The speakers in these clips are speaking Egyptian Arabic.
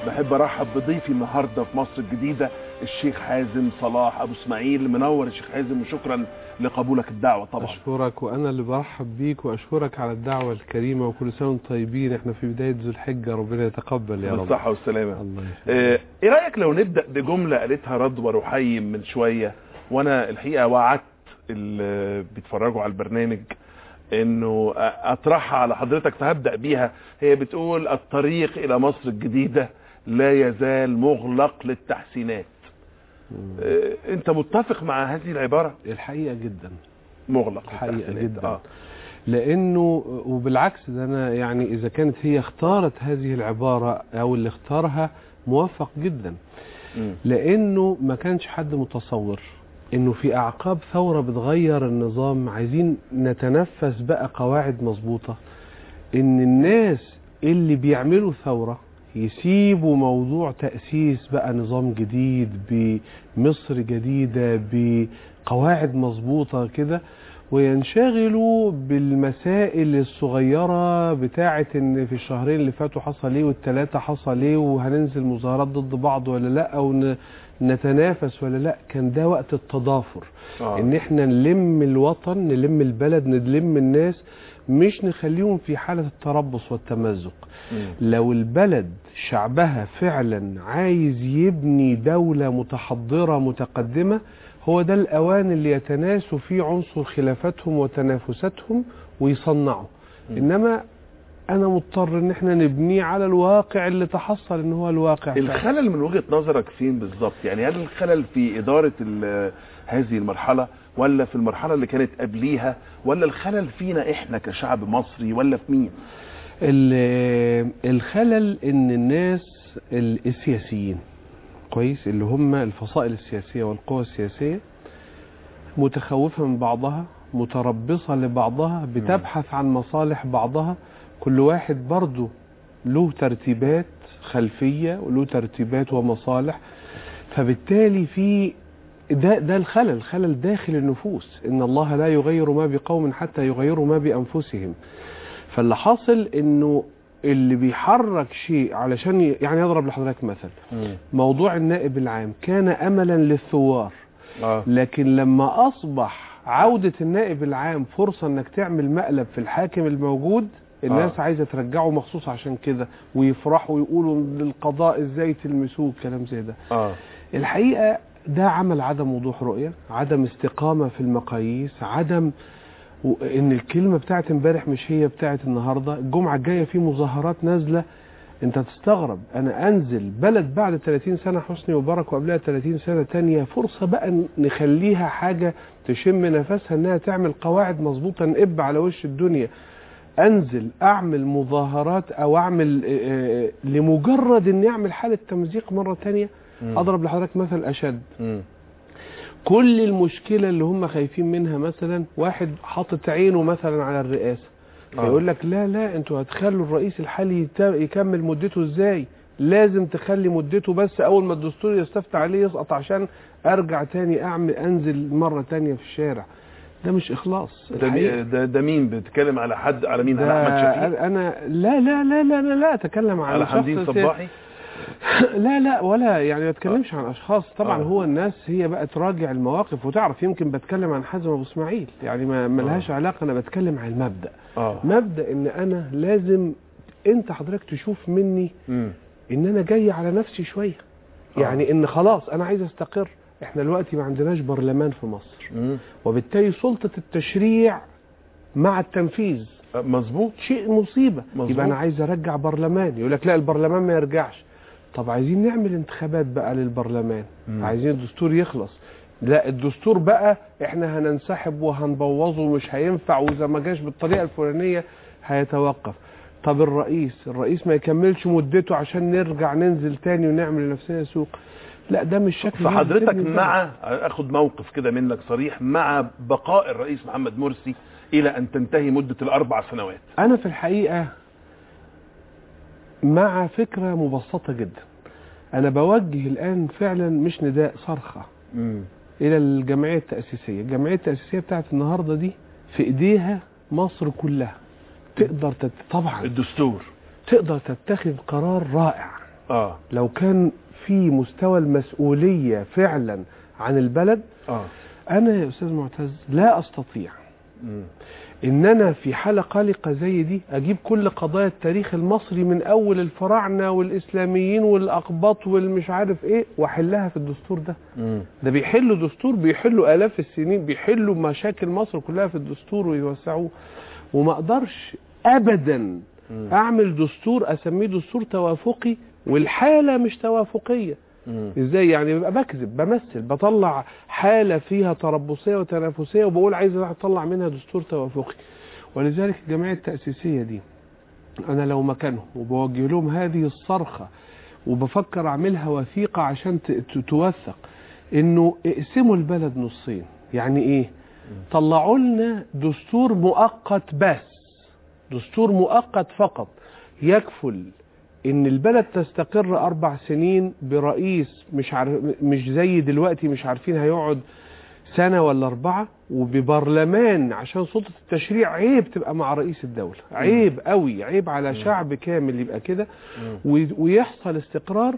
بحب ارحب بضيفي النهارده في مصر الجديده الشيخ حازم صلاح ابو اسماعيل منور الشيخ حازم وشكرا لقبولك الدعوه طبعا أشكرك وأنا اللي برحب بيك وأشكرك على الدعوة الكريمة وكل سنة وانتم طيبين احنا في بداية ذو الحجة ربنا يتقبل يا رب بالصحه والسلامه الله يخليك. آه، ايه رايك لو نبدا بجمله قالتها رضوى رحيم من شويه وانا الحقيقه وعدت اللي بيتفرجوا على البرنامج انه اطرحها على حضرتك فهبدا بيها هي بتقول الطريق الى مصر الجديده لا يزال مغلق للتحسينات مم. آه، انت متفق مع هذه العباره الحقيقة جدا مغلق الحقيقة للتحسينات. جدا. اه لأنه وبالعكس ده أنا يعني إذا كانت هي اختارت هذه العبارة أو اللي اختارها موفق جدا مم. لأنه ما كانش حد متصور انه في اعقاب ثورة بتغير النظام عايزين نتنفس بقى قواعد مظبوطة ان الناس اللي بيعملوا ثورة يسيبوا موضوع تأسيس بقى نظام جديد بمصر جديدة بقواعد مظبوطة كده وينشغلوا بالمسائل الصغيرة بتاعة ان في الشهرين اللي فاتوا حصل ايه والتلاتة حصل ايه وهننزل مظاهرات ضد بعض ولا لا او ن- نتنافس ولا لا كان ده وقت التضافر آه. ان احنا نلم الوطن نلم البلد نلم الناس مش نخليهم في حالة التربص والتمزق مم. لو البلد شعبها فعلا عايز يبني دولة متحضرة متقدمة هو ده الأوان اللي يتناسوا فيه عنصر خلافاتهم وتنافساتهم ويصنعوا مم. إنما أنا مضطر إن احنا نبنيه على الواقع اللي تحصل إن هو الواقع فعلا. الخلل من وجهة نظرك فين بالظبط يعني هل الخلل في إدارة ال- هذه المرحلة ولا في المرحلة اللي كانت قبليها ولا الخلل فينا احنا كشعب مصري ولا في مين ال- الخلل ان الناس ال- السياسيين كويس اللي هم الفصائل السياسية والقوى السياسية متخوفة من بعضها متربصة لبعضها بتبحث عن مصالح بعضها كل واحد برضه له ترتيبات خلفية وله ترتيبات ومصالح فبالتالي في ده ده الخلل الخلل داخل النفوس ان الله لا يغير ما بقوم حتى يغيروا ما بانفسهم فاللي حاصل انه اللي بيحرك شيء علشان ي- يعني اضرب لحضرتك مثل موضوع النائب العام كان املا للثوار اه لكن لما اصبح عودة النائب العام فرصة انك تعمل مقلب في الحاكم الموجود الناس آه. عايزة ترجعه مخصوص عشان كده ويفرحوا ويقولوا للقضاء ازاي تلمسوه كلام زي ده اه الحقيقة ده عمل عدم وضوح رؤية عدم استقامة في المقاييس عدم و- ان الكلمة بتاعت امبارح مش هي بتاعت النهاردة الجمعة الجاية في مظاهرات نازلة انت تستغرب انا انزل بلد بعد 30 سنة حسني مبارك وقبلها 30 سنة تانية فرصة بقى ن- نخليها حاجة تشم نفسها انها تعمل قواعد مظبوطة نقب على وش الدنيا انزل اعمل مظاهرات او اعمل آه، آه، لمجرد اني اعمل حالة تمزيق مرة تانية مم. اضرب لحضرتك مثل اشد مم. كل المشكلة اللي هم خايفين منها مثلا واحد حاطط عينه مثلا على الرئاسة آه. فيقول لك لا لا انتوا هتخلوا الرئيس الحالي يت- يكمل مدته ازاي لازم تخلي مدته بس اول ما الدستور يستفتى عليه يسقط عشان ارجع تاني اعمل انزل مرة تانية في الشارع ده مش اخلاص ده, الحقيقة. مي- ده ده مين بتتكلم على حد على مين على ده احمد شفيق انا لا لا لا لا لا, لا اتكلم عن على شخص حمدين سي- صباحي لا لا ولا يعني ما بتكلمش عن اشخاص طبعا آه. هو الناس هي بقى تراجع المواقف وتعرف يمكن بتكلم عن حازم ابو اسماعيل يعني ما ملهاش علاقه انا بتكلم عن المبدا اه مبدا ان انا لازم انت حضرتك تشوف مني مم. ان انا جاي على نفسي شويه آه. يعني ان خلاص انا عايز استقر احنا دلوقتي ما عندناش برلمان في مصر مم. وبالتالي سلطه التشريع مع التنفيذ آه، مظبوط شيء مصيبه مظبوط. يبقى انا عايز ارجع برلمان يقول لك لا البرلمان ما يرجعش طب عايزين نعمل انتخابات بقى للبرلمان مم. عايزين الدستور يخلص لا الدستور بقى احنا هننسحب وهنبوظه ومش هينفع واذا ما جاش بالطريقه الفلانيه هيتوقف طب الرئيس الرئيس ما يكملش مدته عشان نرجع ننزل تاني ونعمل لنفسنا سوق لا ده مش شكل فحضرتك بنبني البلد. مع اخد موقف كده منك صريح مع بقاء الرئيس محمد مرسي الى ان تنتهي مدة الاربع سنوات انا في الحقيقه مع فكره مبسطه جدا انا بوجه الان فعلا مش نداء صرخه مم. الى الجمعيه التاسيسيه الجمعيه التاسيسيه بتاعت النهارده دي في ايديها مصر كلها تقدر تت... طبعا الدستور تقدر تتخذ قرار رائع اه لو كان في مستوى المسؤولية فعلا عن البلد اه أنا يا أستاذ معتز لا أستطيع مم. ان انا في حاله قلقه زي دي اجيب كل قضايا التاريخ المصري من اول الفراعنه والاسلاميين والاقباط والمش عارف ايه واحلها في الدستور ده مم. ده بيحلوا دستور بيحلوا الاف السنين بيحلوا مشاكل مصر كلها في الدستور ويوسعوه وما اقدرش ابدا مم. اعمل دستور اسميه دستور توافقي والحاله مش توافقيه مم. ازاي يعني ببقى بكذب بمثل بطلع حاله فيها تربصيه وتنافسيه وبقول عايز اطلع منها دستور توافقي ولذلك الجمعيه التاسيسيه دي انا لو مكانهم وبوجه لهم هذه الصرخه وبفكر اعملها وثيقه عشان ت- ت- توثق انه اقسموا البلد نصين يعني ايه طلعوا لنا دستور مؤقت بس دستور مؤقت فقط يكفل ان البلد تستقر اربع سنين برئيس مش عارف مش زي دلوقتي مش عارفين هيقعد سنة ولا أربعة وببرلمان عشان سلطة التشريع عيب تبقى مع رئيس الدولة عيب قوي عيب على شعب كامل يبقى كده مم. وي- ويحصل استقرار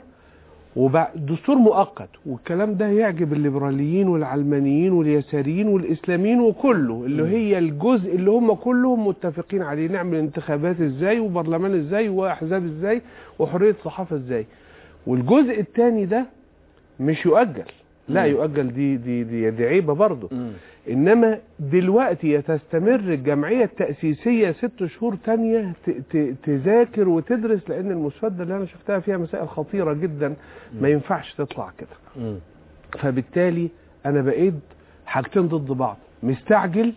وبعد دستور مؤقت والكلام ده يعجب الليبراليين والعلمانيين واليساريين والاسلاميين وكله اللي مم. هي الجزء اللي هم كلهم متفقين عليه نعمل انتخابات ازاي وبرلمان ازاي واحزاب ازاي وحريه صحافه ازاي والجزء الثاني ده مش يؤجل لا مم. يؤجل دي دي دي, دي عيبه برضه مم. انما دلوقتي تستمر الجمعيه التاسيسيه ست شهور تانية ت- ت- تذاكر وتدرس لان المسوده اللي انا شفتها فيها مسائل خطيره جدا ما ينفعش تطلع كده مم. فبالتالي انا بقيت حاجتين ضد بعض مستعجل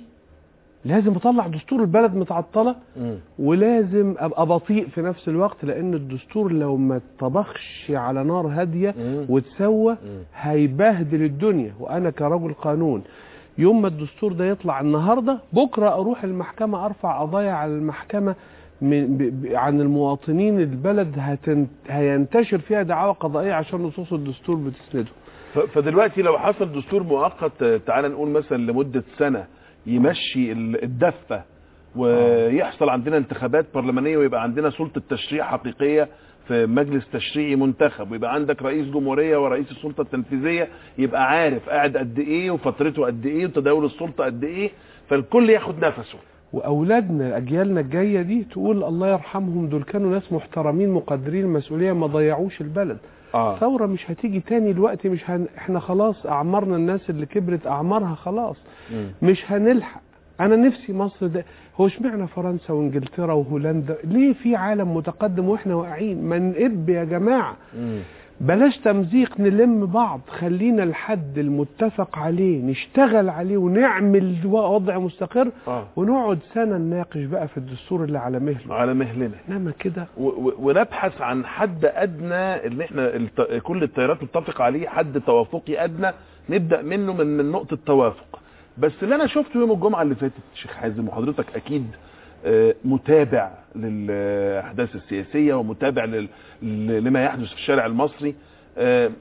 لازم اطلع دستور البلد متعطله مم. ولازم ابقى بطيء في نفس الوقت لان الدستور لو ما اتطبخش على نار هاديه مم. وتسوى مم. هيبهدل الدنيا وانا كرجل قانون يوم ما الدستور ده يطلع النهارده بكره اروح المحكمه ارفع قضايا على المحكمه من ب ب عن المواطنين البلد هتن هينتشر فيها دعاوى قضائيه عشان نصوص الدستور بتسنده ف- فدلوقتي لو حصل دستور مؤقت آه، تعال نقول مثلا لمدة سنة يمشي ال- الدفة ويحصل عندنا انتخابات برلمانية ويبقى عندنا سلطة تشريع حقيقية في مجلس تشريعي منتخب ويبقى عندك رئيس جمهورية ورئيس السلطة التنفيذية يبقى عارف قاعد قد ايه وفترته قد ايه وتداول السلطة قد ايه فالكل ياخد نفسه واولادنا اجيالنا الجايه دي تقول الله يرحمهم دول كانوا ناس محترمين مقدرين المسؤوليه ما ضيعوش البلد اه ثوره مش هتيجي تاني الوقت مش هن... احنا خلاص اعمارنا الناس اللي كبرت اعمارها خلاص مم. مش هنلحق انا نفسي مصر ده هو اشمعنى فرنسا وانجلترا وهولندا ليه في عالم متقدم واحنا واقعين ما نقب يا جماعه مم. بلاش تمزيق نلم بعض خلينا الحد المتفق عليه نشتغل عليه ونعمل وضع مستقر اه ونقعد سنه نناقش بقى في الدستور اللي على مهله على مهلنا انما كده و- و- ونبحث عن حد ادنى اللي احنا الت... كل التيارات متفق عليه حد توافقي ادنى نبدا منه من من نقطه توافق بس اللي انا شفته يوم الجمعه اللي فاتت شيخ حازم وحضرتك اكيد آه، متابع للاحداث السياسيه ومتابع لل... ل- لما يحدث في الشارع المصري آه،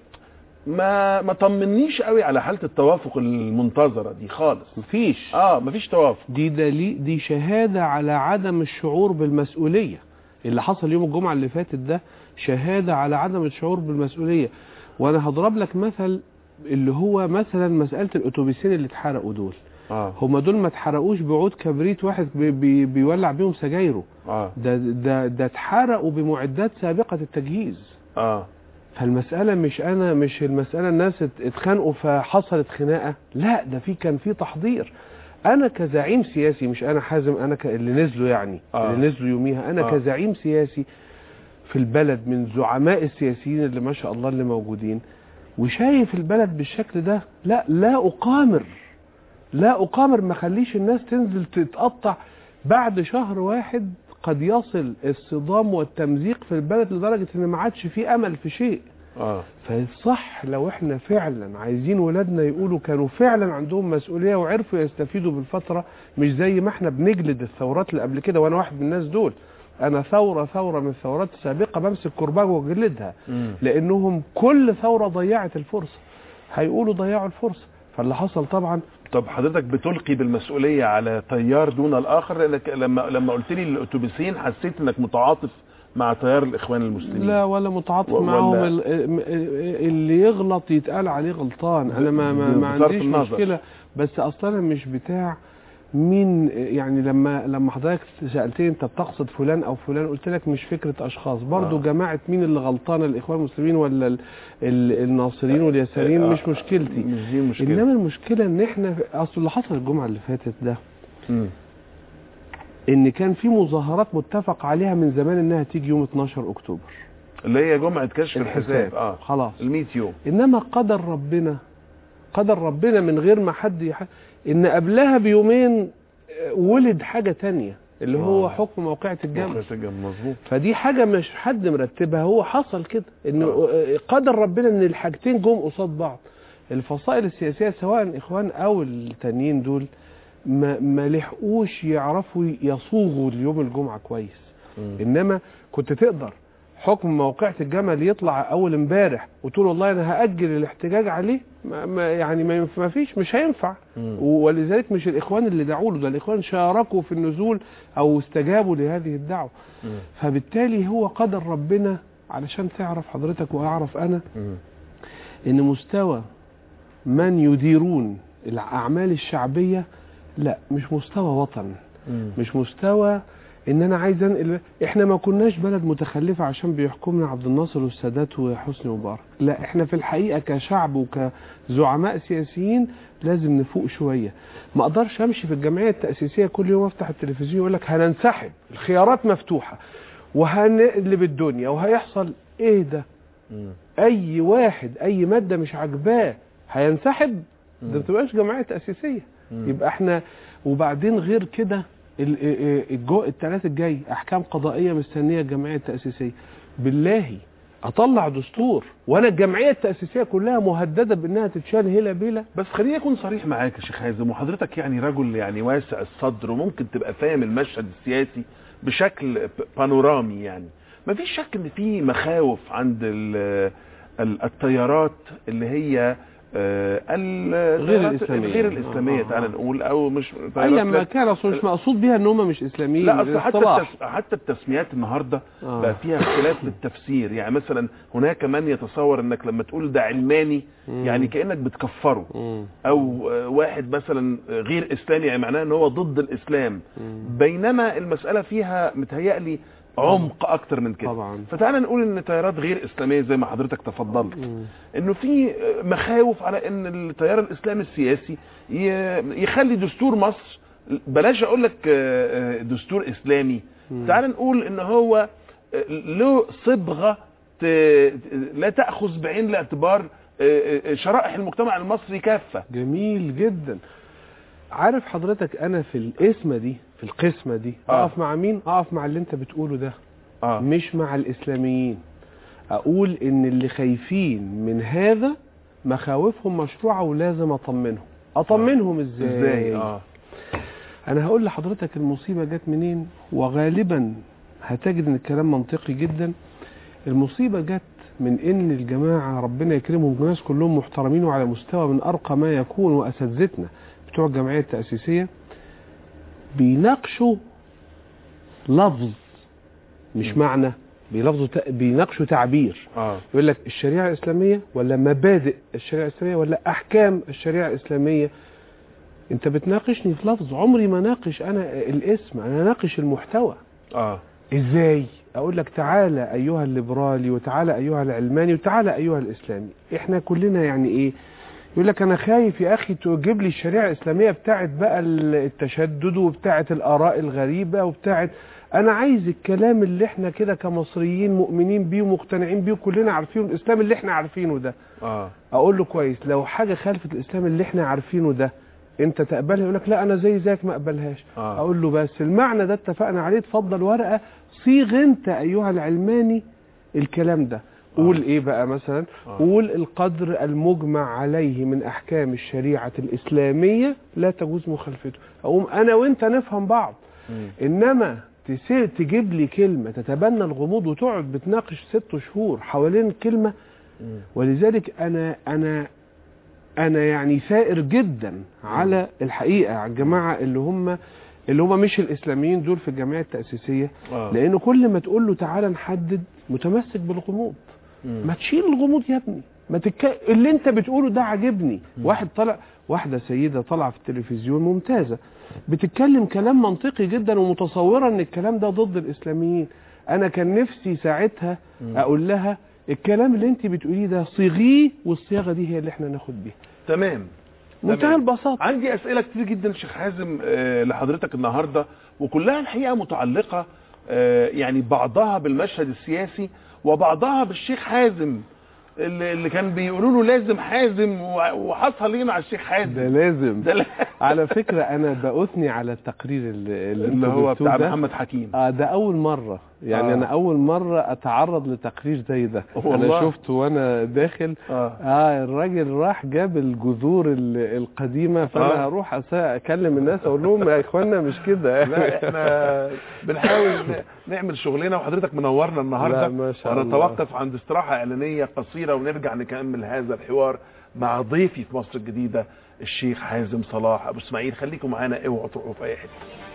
ما ما طمنيش قوي على حاله التوافق المنتظره دي خالص مفيش اه مفيش توافق دي دليل دي شهاده على عدم الشعور بالمسؤوليه اللي حصل يوم الجمعه اللي فاتت ده شهاده على عدم الشعور بالمسؤوليه وانا هضرب لك مثل اللي هو مثلا مساله الاتوبيسين اللي اتحرقوا دول اه هما دول ما اتحرقوش بعود كبريت واحد بي بي بيولع بيهم سجايره اه ده ده ده اتحرقوا بمعدات سابقه التجهيز اه فالمسألة مش أنا مش المسألة الناس ات- اتخانقوا فحصلت خناقة لا ده في كان في تحضير أنا كزعيم سياسي مش أنا حازم أنا ك... اللي نزلوا يعني آه. اللي نزلوا يوميها أنا آه. كزعيم سياسي في البلد من زعماء السياسيين اللي ما شاء الله اللي موجودين وشايف البلد بالشكل ده لا لا أقامر لا أقامر ما خليش الناس تنزل تتقطع بعد شهر واحد قد يصل الصدام والتمزيق في البلد لدرجة ان ما عادش في امل في شيء اه فالصح لو احنا فعلا عايزين ولادنا يقولوا كانوا فعلا عندهم مسؤولية وعرفوا يستفيدوا بالفترة مش زي ما احنا بنجلد الثورات اللي قبل كده وانا واحد من الناس دول انا ثورة ثورة من الثورات السابقة بمسك كرباج واجلدها مم. لانهم كل ثورة ضيعت الفرصة هيقولوا ضيعوا الفرصة فاللي حصل طبعا طب حضرتك بتلقي بالمسؤوليه على تيار دون الاخر لانك لما لما قلت لي الاتوبيسين حسيت انك متعاطف مع تيار الاخوان المسلمين لا ولا متعاطف و- معاهم ولا- ال- اللي يغلط يتقال عليه غلطان انا ما ما, ما بصرف عنديش النظر. مشكله بس اصلا انا مش بتاع مين يعني لما لما حضرتك سالتني انت بتقصد فلان او فلان قلت لك مش فكره اشخاص برضو آه. جماعه مين اللي غلطانه الاخوان المسلمين ولا ال- ال- الناصرين واليساريين آه، مش مشكلتي مش دي المشكله انما المشكله ان احنا اصل اللي حصل الجمعه اللي فاتت ده مم. ان كان في مظاهرات متفق عليها من زمان انها تيجي يوم 12 اكتوبر اللي هي جمعه كشف الحساب اه خلاص ال 100 يوم انما قدر ربنا قدر ربنا من غير ما حد يح... ان قبلها بيومين آه، ولد حاجة تانية اللي هو آه. حكم موقعة الجامعة موقعة الجامعة، مظبوط فدي حاجة مش حد مرتبها هو حصل كده انه آه. آه، قدر ربنا ان الحاجتين جم قصاد بعض الفصائل السياسية سواء الاخوان او التانيين دول ما, ما لحقوش يعرفوا يصوغوا اليوم الجمعة كويس مم. انما كنت تقدر حكم موقعة الجمل يطلع اول امبارح وتقول والله انا هاجل الاحتجاج عليه ما ما يعني ما, ينف- ما فيش مش هينفع مم. ولذلك مش الاخوان اللي دعوا له ده الاخوان شاركوا في النزول او استجابوا لهذه الدعوه مم. فبالتالي هو قدر ربنا علشان تعرف حضرتك واعرف انا مم. ان مستوى من يديرون الاعمال الشعبيه لا مش مستوى وطن مم. مش مستوى ان انا عايز انقل احنا ما كناش بلد متخلفه عشان بيحكمنا عبد الناصر والسادات وحسني مبارك لا احنا في الحقيقه كشعب وكزعماء سياسيين لازم نفوق شويه ما اقدرش امشي في الجمعيه التاسيسيه كل يوم افتح التلفزيون يقول لك هننسحب الخيارات مفتوحه وهنقلب الدنيا وهيحصل ايه ده مم. اي واحد اي ماده مش عاجباه هينسحب ده مم. ما تبقاش جمعيه تاسيسيه مم. يبقى احنا وبعدين غير كده ال- ال- الجو الثلاث الجاي احكام قضائيه مستنيه الجمعيه التاسيسيه بالله اطلع دستور وانا الجمعيه التاسيسيه كلها مهدده بانها تتشال هلا بلا بس خليني اكون صريح معاك يا شيخ حازم وحضرتك يعني رجل يعني واسع الصدر وممكن تبقى فاهم المشهد السياسي بشكل ب- بانورامي يعني ما فيش شك ان في مخاوف عند ال- ال- التيارات اللي هي آه، ال- غير التيارات الإسلامية. غير الاسلاميه آه، آه. تعالى نقول او مش ايا تيارات ما لا- كان اصلا مش مقصود بيها ان هم مش اسلاميين لا اصل حتى الاصطلاح. التس... حتى التسميات النهارده آه. بقى فيها اختلاف في التفسير يعني مثلا هناك من يتصور انك لما تقول ده علماني مم. يعني كانك بتكفره مم. او آه، واحد مثلا آه، غير اسلامي يعني معناه ان هو ضد الاسلام مم. بينما المساله فيها متهيألي عمق اكتر من كده طبعا فتعالى نقول ان تيارات غير اسلاميه زي ما حضرتك تفضلت مم. انه في آه، مخاوف على ان التيار الاسلامي السياسي ي- يخلي دستور مصر بلاش اقول لك آه، آه، دستور اسلامي مم. تعال نقول ان هو آه، له صبغه ت- لا تاخذ بعين الاعتبار آه، آه، شرائح المجتمع المصري كافه جميل جدا عارف حضرتك انا في القسمه دي في القسمه دي آه. اقف مع مين اقف مع اللي انت بتقوله ده اه مش مع الاسلاميين اقول ان اللي خايفين من هذا مخاوفهم مشروعه ولازم اطمنهم اطمنهم ازاي ازاي اه انا هقول لحضرتك المصيبه جت منين وغالبا هتجد ان الكلام منطقي جدا المصيبه جت من ان الجماعه ربنا يكرمهم الناس كلهم محترمين وعلى مستوى من ارقى ما يكون واساتذتنا بتوع الجمعيه التاسيسيه بيناقشوا لفظ مش م. معنى بيلفظوا ت- بيناقشوا تعبير اه يقول لك الشريعه الاسلاميه ولا مبادئ الشريعه الاسلاميه ولا احكام الشريعه الاسلاميه انت بتناقشني في لفظ عمري ما ناقش انا الاسم انا ناقش المحتوى اه ازاي اقول لك تعالى ايها الليبرالي وتعالى ايها العلماني وتعالى ايها الاسلامي احنا كلنا يعني ايه يقول لك انا خايف يا اخي تجيب لي الشريعه الاسلاميه بتاعت بقى التشدد وبتاعت الاراء الغريبه وبتاعت انا عايز الكلام اللي احنا كده كمصريين مؤمنين بيه ومقتنعين بيه وكلنا عارفينه الاسلام اللي احنا عارفينه ده اه اقول له كويس لو حاجه خالفت الاسلام اللي احنا عارفينه ده انت تقبلها يقول لك لا انا زي زيك ما اقبلهاش آه. اقول له بس المعنى ده اتفقنا عليه اتفضل ورقه صيغ انت ايها العلماني الكلام ده قول ايه بقى مثلا آه. قول القدر المجمع عليه من احكام الشريعه الاسلاميه لا تجوز مخالفته اقوم انا وانت نفهم بعض مم. انما تسير تجيب لي كلمه تتبنى الغموض وتقعد بتناقش ست شهور حوالين كلمه مم. ولذلك انا انا انا يعني ثائر جدا على الحقيقه على الجماعه اللي هم اللي هم مش الاسلاميين دول في الجمعيه التاسيسيه آه. لان كل ما تقول له تعالى نحدد متمسك بالغموض مم. ما تشيل الغموض يا ابني ما تك... اللي انت بتقوله ده عاجبني مم. واحد طلع واحده سيده طالعه في التلفزيون ممتازه بتتكلم كلام منطقي جدا ومتصوره ان الكلام ده ضد الاسلاميين انا كان نفسي ساعتها مم. اقول لها الكلام اللي انت بتقوليه ده صيغيه والصياغه دي هي اللي احنا ناخد بيها تمام منتهى تمام. البساطه عندي اسئله كتير جدا شيخ حازم آه، لحضرتك النهارده وكلها الحقيقه متعلقه آه، يعني بعضها بالمشهد السياسي وبعضها بالشيخ حازم اللي اللي كان بيقولوا له لازم حازم و- وحصل ليه مع الشيخ ده حازم لازم ده لا- على فكره انا باثني على التقرير اللي, اللي, اللي انتوا هو جبتوه بتاع ده. محمد حكيم اه ده اول مره يعني آه. آه. انا اول مره اتعرض لتقرير زي ده والله. انا شفته وانا داخل اه اه الراجل راح جاب الجذور ال- القديمه فانا آه. هروح أسا- اكلم الناس اقول لهم يا اخوانا مش كده لا احنا بنحاول ن- نعمل شغلنا وحضرتك منورنا النهارده لا، ما شاء الله. ونتوقف عند استراحه اعلانيه قصيره ونرجع نكمل هذا الحوار مع ضيفي في مصر الجديده الشيخ حازم صلاح ابو اسماعيل خليكم معانا اوعوا تروحوا في اي حته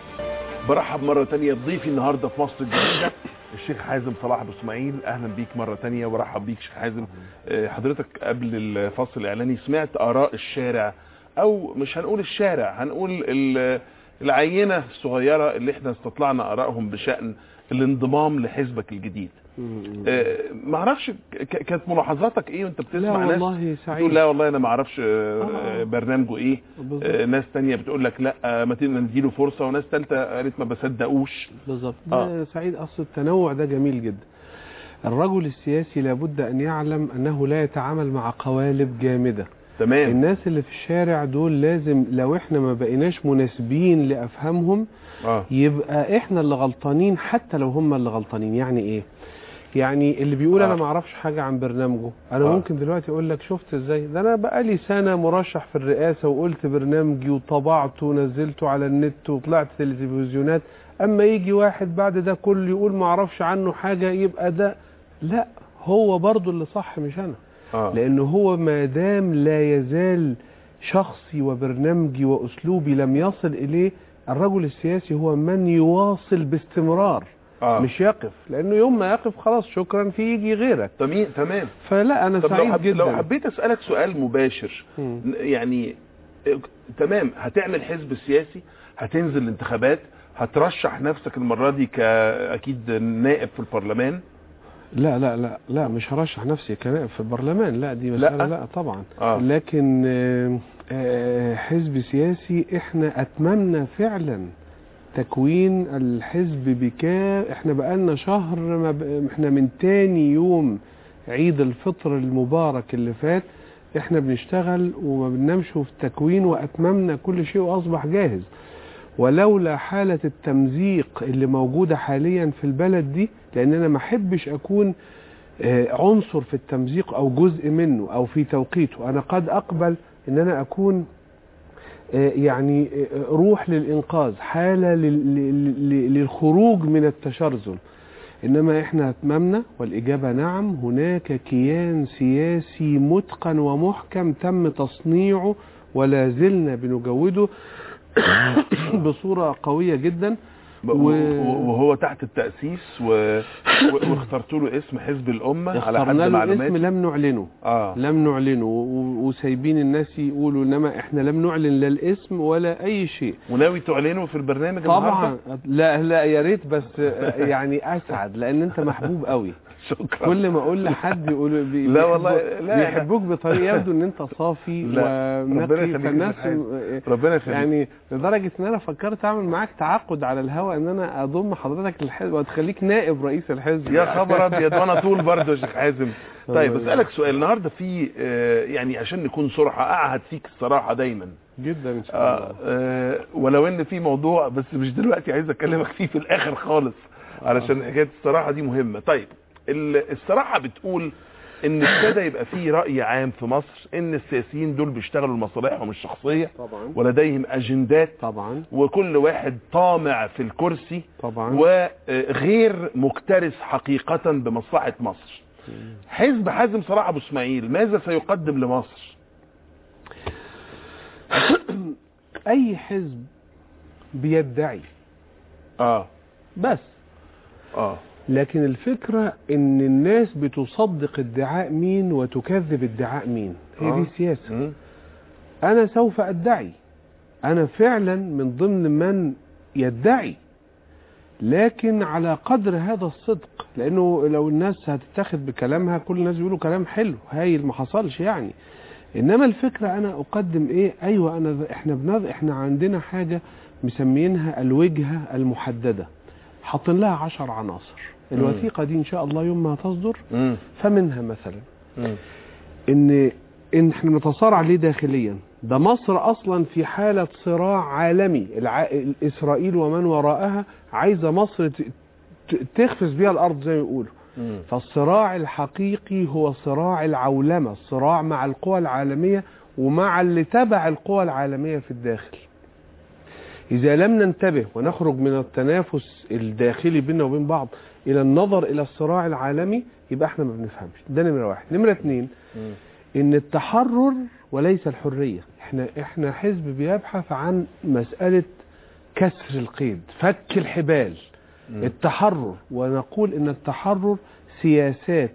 برحب مره تانية بضيفي النهارده في مصر الجديده الشيخ حازم صلاح ابو اسماعيل اهلا بيك مره تانية ورحب بيك شيخ حازم آه، حضرتك قبل الفصل الاعلاني سمعت اراء الشارع او مش هنقول الشارع هنقول ال- العينه الصغيره اللي احنا استطلعنا ارائهم بشان الانضمام لحزبك الجديد آه، معرفش ك- كانت ملاحظاتك ايه وانت لا بتسمع ناس والله تقول سعيد لا والله انا ما اعرفش آه، آه. برنامجه ايه بالظبط آه، ناس تانية بتقول لك لا آه، ما تن- ما نديله فرصه وناس ثالثه قالت ما بصدقوش بالظبط آه. ده سعيد اصل التنوع ده جميل جدا الرجل السياسي لابد ان يعلم انه لا يتعامل مع قوالب جامده تمام الناس اللي في الشارع دول لازم لو احنا ما بقيناش مناسبين لافهامهم اه يبقى احنا اللي غلطانين حتى لو هم اللي غلطانين يعني ايه يعني اللي بيقول آه. انا ما اعرفش حاجه عن برنامجه انا آه. ممكن دلوقتي اقول لك شفت ازاي ده انا بقالي سنه مرشح في الرئاسه وقلت برنامجي وطبعته ونزلته على النت وطلعت تلفزيونات اما يجي واحد بعد ده كله يقول ما اعرفش عنه حاجه يبقى ده لا هو برضو اللي صح مش انا اه لأنه هو ما دام لا يزال شخصي وبرنامجي وأسلوبي لم يصل إليه الرجل السياسي هو من يواصل باستمرار اه مش يقف لأنه يوم ما يقف خلاص شكرا في يجي غيرك تمام تمام فلا أنا طب لو, سعيد حب... جدا لو حبيت اسالك سؤال مباشر مم. يعني آه، تمام هتعمل حزب سياسي هتنزل الانتخابات هترشح نفسك المره دي كاكيد نائب في البرلمان لا لا لا لا مش هرشح نفسي كنائب في البرلمان لا دي مسألة لا. لا, لا طبعا اه لكن آه، آه، حزب سياسي احنا اتممنا فعلا تكوين الحزب بكا احنا بقالنا شهر ما ب... احنا من تاني يوم عيد الفطر المبارك اللي فات احنا بنشتغل وما بننامش في التكوين واتممنا كل شيء واصبح جاهز ولولا حالة التمزيق اللي موجودة حاليا في البلد دي لان انا ما احبش اكون آه، عنصر في التمزيق او جزء منه او في توقيته انا قد اقبل ان انا اكون آه، يعني آه، روح للانقاذ حاله لل- لل- لل- للخروج من التشرذم انما احنا اتممنا والاجابه نعم هناك كيان سياسي متقن ومحكم تم تصنيعه ولا زلنا بنجوده بصوره قويه جدا ب- و- و- وهو تحت التاسيس و... و... واخترتوا له اسم حزب الامه على حد اخترنا له معلوماتي اسم لم نعلنه اه لم نعلنه و- وسايبين الناس يقولوا انما احنا لم نعلن لا الاسم ولا اي شيء وناوي تعلنوا في البرنامج طبعا النهارده لا لا يا ريت بس يعني اسعد لان انت محبوب قوي شكرا كل ما اقول لحد يقول بي لا والله، بيحبوك- لا، بيحبوك بطريقه يبدو ان انت صافي لا، ربنا ونقي يخليك يا فالناس شيخ ربنا يخليك يعني لدرجه ان انا فكرت اعمل معاك تعاقد على الهواء ان انا اضم حضرتك للحزب وتخليك نائب رئيس الحزب يا خبر ابيض وانا طول برضه يا شيخ حازم طيب الله اسالك سؤال النهارده في آه، يعني عشان نكون صراحه اعهد فيك الصراحه دايما جدا ان شاء آه الله آه ولو ان في موضوع بس مش دلوقتي عايز اكلمك فيه في الاخر خالص علشان حكايه الصراحه دي مهمه طيب ال- الصراحه بتقول ان ابتدى يبقى في راي عام في مصر ان السياسيين دول بيشتغلوا لمصالحهم الشخصيه طبعا ولديهم اجندات طبعا وكل واحد طامع في الكرسي طبعا وغير مكترث حقيقة بمصلحة مصر حزب حازم صلاح ابو اسماعيل ماذا سيقدم لمصر اي حزب بيدعي اه بس اه لكن الفكرة ان الناس بتصدق ادعاء مين وتكذب ادعاء مين هي آه. دي السياسة مم. انا سوف ادعي انا فعلا من ضمن من يدعي لكن على قدر هذا الصدق لانه لو الناس هتتاخد بكلامها كل الناس بيقولوا كلام حلو هايل ما حصلش يعني انما الفكره انا اقدم ايه ايوه انا احنا بنض... احنا عندنا حاجه مسمينها الوجهه المحدده حاطين لها عشر عناصر مم. الوثيقه دي ان شاء الله يوم ما تصدر مم. فمنها مثلا مم. ان ان احنا بنتصارع ليه داخليا ده مصر اصلا في حاله صراع عالمي الع... اسرائيل ومن وراءها عايزه مصر ت... ت- تخفز بيها الارض زي ما بيقولوا مم. فالصراع الحقيقي هو صراع العولمه الصراع مع القوى العالميه ومع اللي تبع القوى العالميه في الداخل إذا لم ننتبه ونخرج من التنافس الداخلي بيننا وبين بعض إلى النظر إلى الصراع العالمي يبقى احنا ما بنفهمش ده نمرة واحد نمرة اتنين مم. ان التحرر وليس الحريه احنا احنا حزب بيبحث عن مساله كسر القيد فك الحبال مم. التحرر ونقول ان التحرر سياسات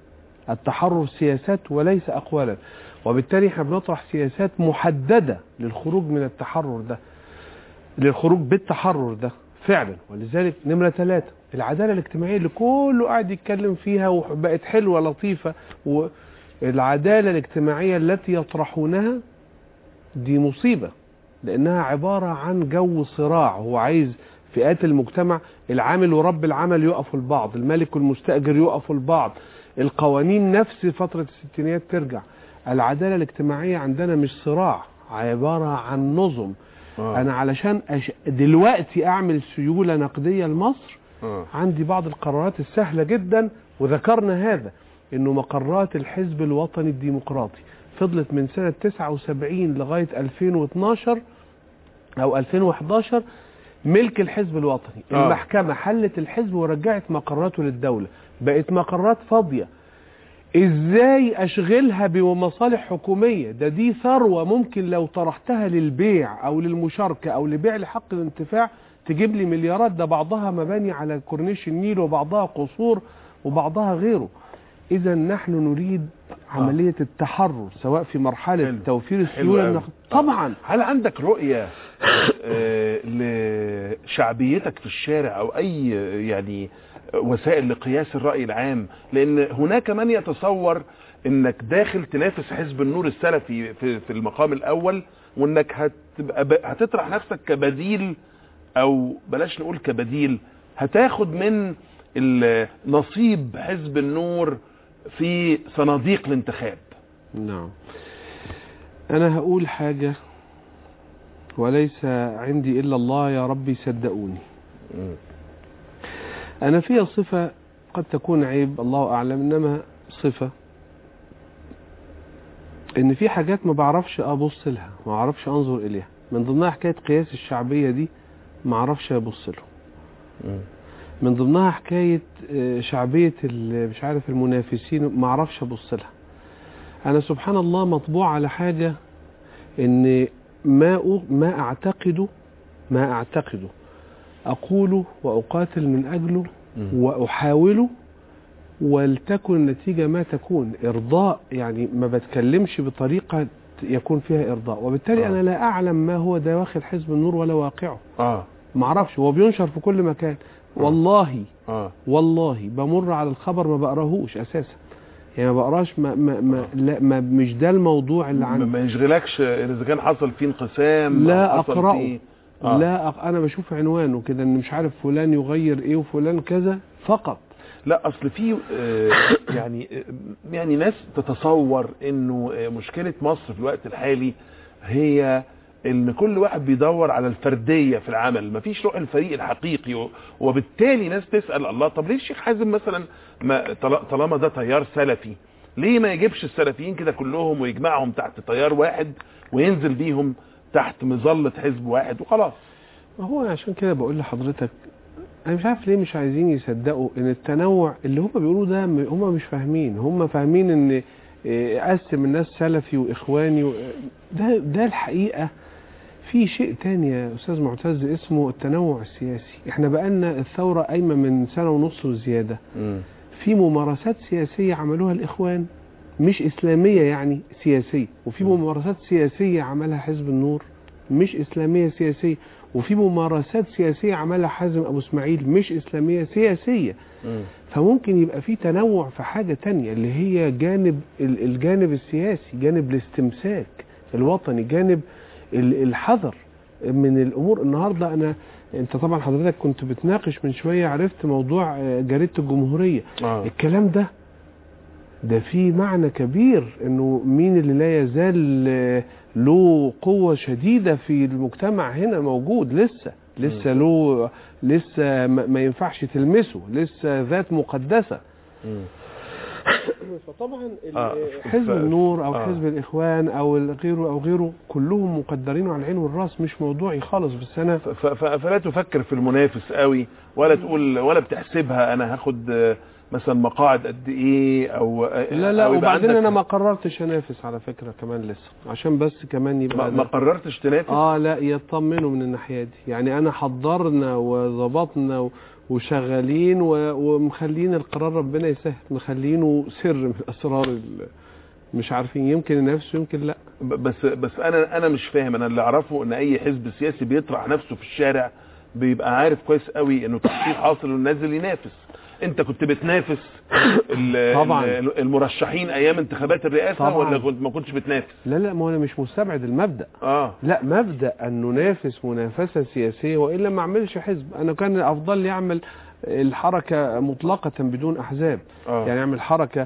التحرر سياسات وليس اقوالا وبالتالي احنا بنطرح سياسات محدده للخروج من التحرر ده للخروج بالتحرر ده فعلا ولذلك نمره ثلاثة العداله الاجتماعيه اللي كله قاعد يتكلم فيها وبقت حلوه لطيفه والعداله الاجتماعيه التي يطرحونها دي مصيبه لانها عباره عن جو صراع هو عايز فئات المجتمع العامل ورب العمل يقفوا لبعض الملك والمستاجر يقفوا لبعض القوانين نفس فتره الستينيات ترجع العداله الاجتماعيه عندنا مش صراع عباره عن نظم آه. انا علشان أش... دلوقتي اعمل سيوله نقديه لمصر آه. عندي بعض القرارات السهله جدا وذكرنا هذا انه مقرات الحزب الوطني الديمقراطي فضلت من سنه 79 لغايه 2012 او 2011 ملك الحزب الوطني آه. المحكمه حلت الحزب ورجعت مقراته للدوله بقت مقرات فاضيه ازاي اشغلها بمصالح حكوميه ده دي ثروه ممكن لو طرحتها للبيع او للمشاركه او لبيع لحق الانتفاع تجيب لي مليارات ده بعضها مباني على كورنيش النيل وبعضها قصور وبعضها غيره اذا نحن نريد عمليه التحرر سواء في مرحله حلو. توفير حلو السيوله أوي. النقد طبعا هل عندك رؤية آه، لشعبيتك في الشارع او اي آه، يعني وسائل لقياس الرأي العام لان هناك من يتصور انك داخل تنافس حزب النور السلفي في, في المقام الاول وانك هتبقى ب- هتطرح نفسك كبديل او بلاش نقول كبديل هتاخد من ال- نصيب حزب النور في صناديق الانتخاب نعم انا هقول حاجه وليس عندي الا الله يا ربي صدقوني انا فيها صفه قد تكون عيب الله اعلم انما صفه ان في حاجات ما بعرفش ابص لها ما اعرفش انظر اليها من ضمنها حكايه قياس الشعبيه دي ما اعرفش ابص له من ضمنها حكايه آه، شعبيه ال- مش عارف المنافسين ما اعرفش ابص لها انا سبحان الله مطبوع على حاجه ان ما أ- ما اعتقده ما اعتقده اقوله واقاتل من اجله واحاوله ولتكن النتيجه ما تكون ارضاء يعني ما بتكلمش بطريقه يكون فيها ارضاء وبالتالي آه. انا لا اعلم ما هو دواخل حزب النور ولا واقعه اه ما اعرفش هو بينشر في كل مكان والله اه والله بمر على الخبر ما بقراهوش اساسا يعني ما بقراش ما ما ما, لا ما مش ده الموضوع اللي ما عندي ما يشغلكش اذا كان حصل فيه انقسام لا أو حصل أقرأه. فيه آه. لا أق... انا بشوف عنوانه كده ان مش عارف فلان يغير ايه وفلان كذا فقط لا اصل في آه، يعني آه، يعني ناس تتصور انه آه، مشكله مصر في الوقت الحالي هي ان كل واحد بيدور على الفرديه في العمل مفيش روح الفريق الحقيقي و- وبالتالي ناس تسال الله طب ليه الشيخ حازم مثلا ما طل- طالما ده تيار سلفي ليه ما يجيبش السلفيين كده كلهم ويجمعهم تحت تيار واحد وينزل بيهم تحت مظله حزب واحد وخلاص ما هو عشان كده بقول لحضرتك انا مش عارف ليه مش عايزين يصدقوا ان التنوع اللي هم بيقولوه ده م- هم مش فاهمين هم فاهمين ان إيه، اقسم الناس سلفي واخواني و... ده ده الحقيقه في شيء تاني يا استاذ معتز اسمه التنوع السياسي احنا بقالنا الثوره قايمه من سنه ونص وزياده مم. في ممارسات سياسيه عملوها الاخوان مش اسلاميه يعني سياسيه وفي م. ممارسات سياسيه عملها حزب النور مش اسلاميه سياسيه وفي ممارسات سياسيه عملها حازم ابو اسماعيل مش اسلاميه سياسيه مم. فممكن يبقى في تنوع في حاجة تانية اللي هي جانب ال- الجانب السياسي جانب الاستمساك الوطني جانب ال- الحذر من الأمور النهاردة أنا أنت طبعا حضرتك كنت بتناقش من شوية عرفت موضوع آه، جريدة الجمهورية اه الكلام ده ده فيه معنى كبير انه مين اللي لا يزال آه، له قوة شديدة في المجتمع هنا موجود لسه لسه له لسه ما ما ينفعش تلمسه لسه ذات مقدسة مم. فطبعا ال- آه، حزب ف- النور او آه. حزب الاخوان او ال- غيره او غيره كلهم مقدرين على العين والراس مش موضوعي خالص بس انا ف- ف- فلا تفكر في المنافس قوي ولا تقول ولا بتحسبها انا هاخد آه، مثلا مقاعد قد ايه او آه، لا لا أو يبقى وبعدين عندك- انا ما قررتش انافس على فكره كمان لسه عشان بس كمان ما, يبقى ما ده- قررتش تنافس اه لا يطمنوا من الناحيه دي يعني انا حضرنا وظبطنا و- وشغالين و- ومخلين القرار ربنا يسهل مخلينه سر من اسرار ال- مش عارفين يمكن نفسه يمكن لا ب- بس بس انا انا مش فاهم انا اللي اعرفه ان اي حزب سياسي بيطرح نفسه في الشارع بيبقى عارف كويس قوي انه تحصيل حاصل ونازل ينافس انت كنت بتنافس ال- طبعاً. ال- المرشحين ايام انتخابات الرئاسه طبعاً. ولا كنت ما كنتش بتنافس لا لا ما هو انا مش مستبعد المبدا اه لا مبدا ان ننافس منافسه سياسيه والا ما اعملش حزب انا كان الافضل لي اعمل الحركه مطلقه بدون احزاب اه يعني اعمل حركه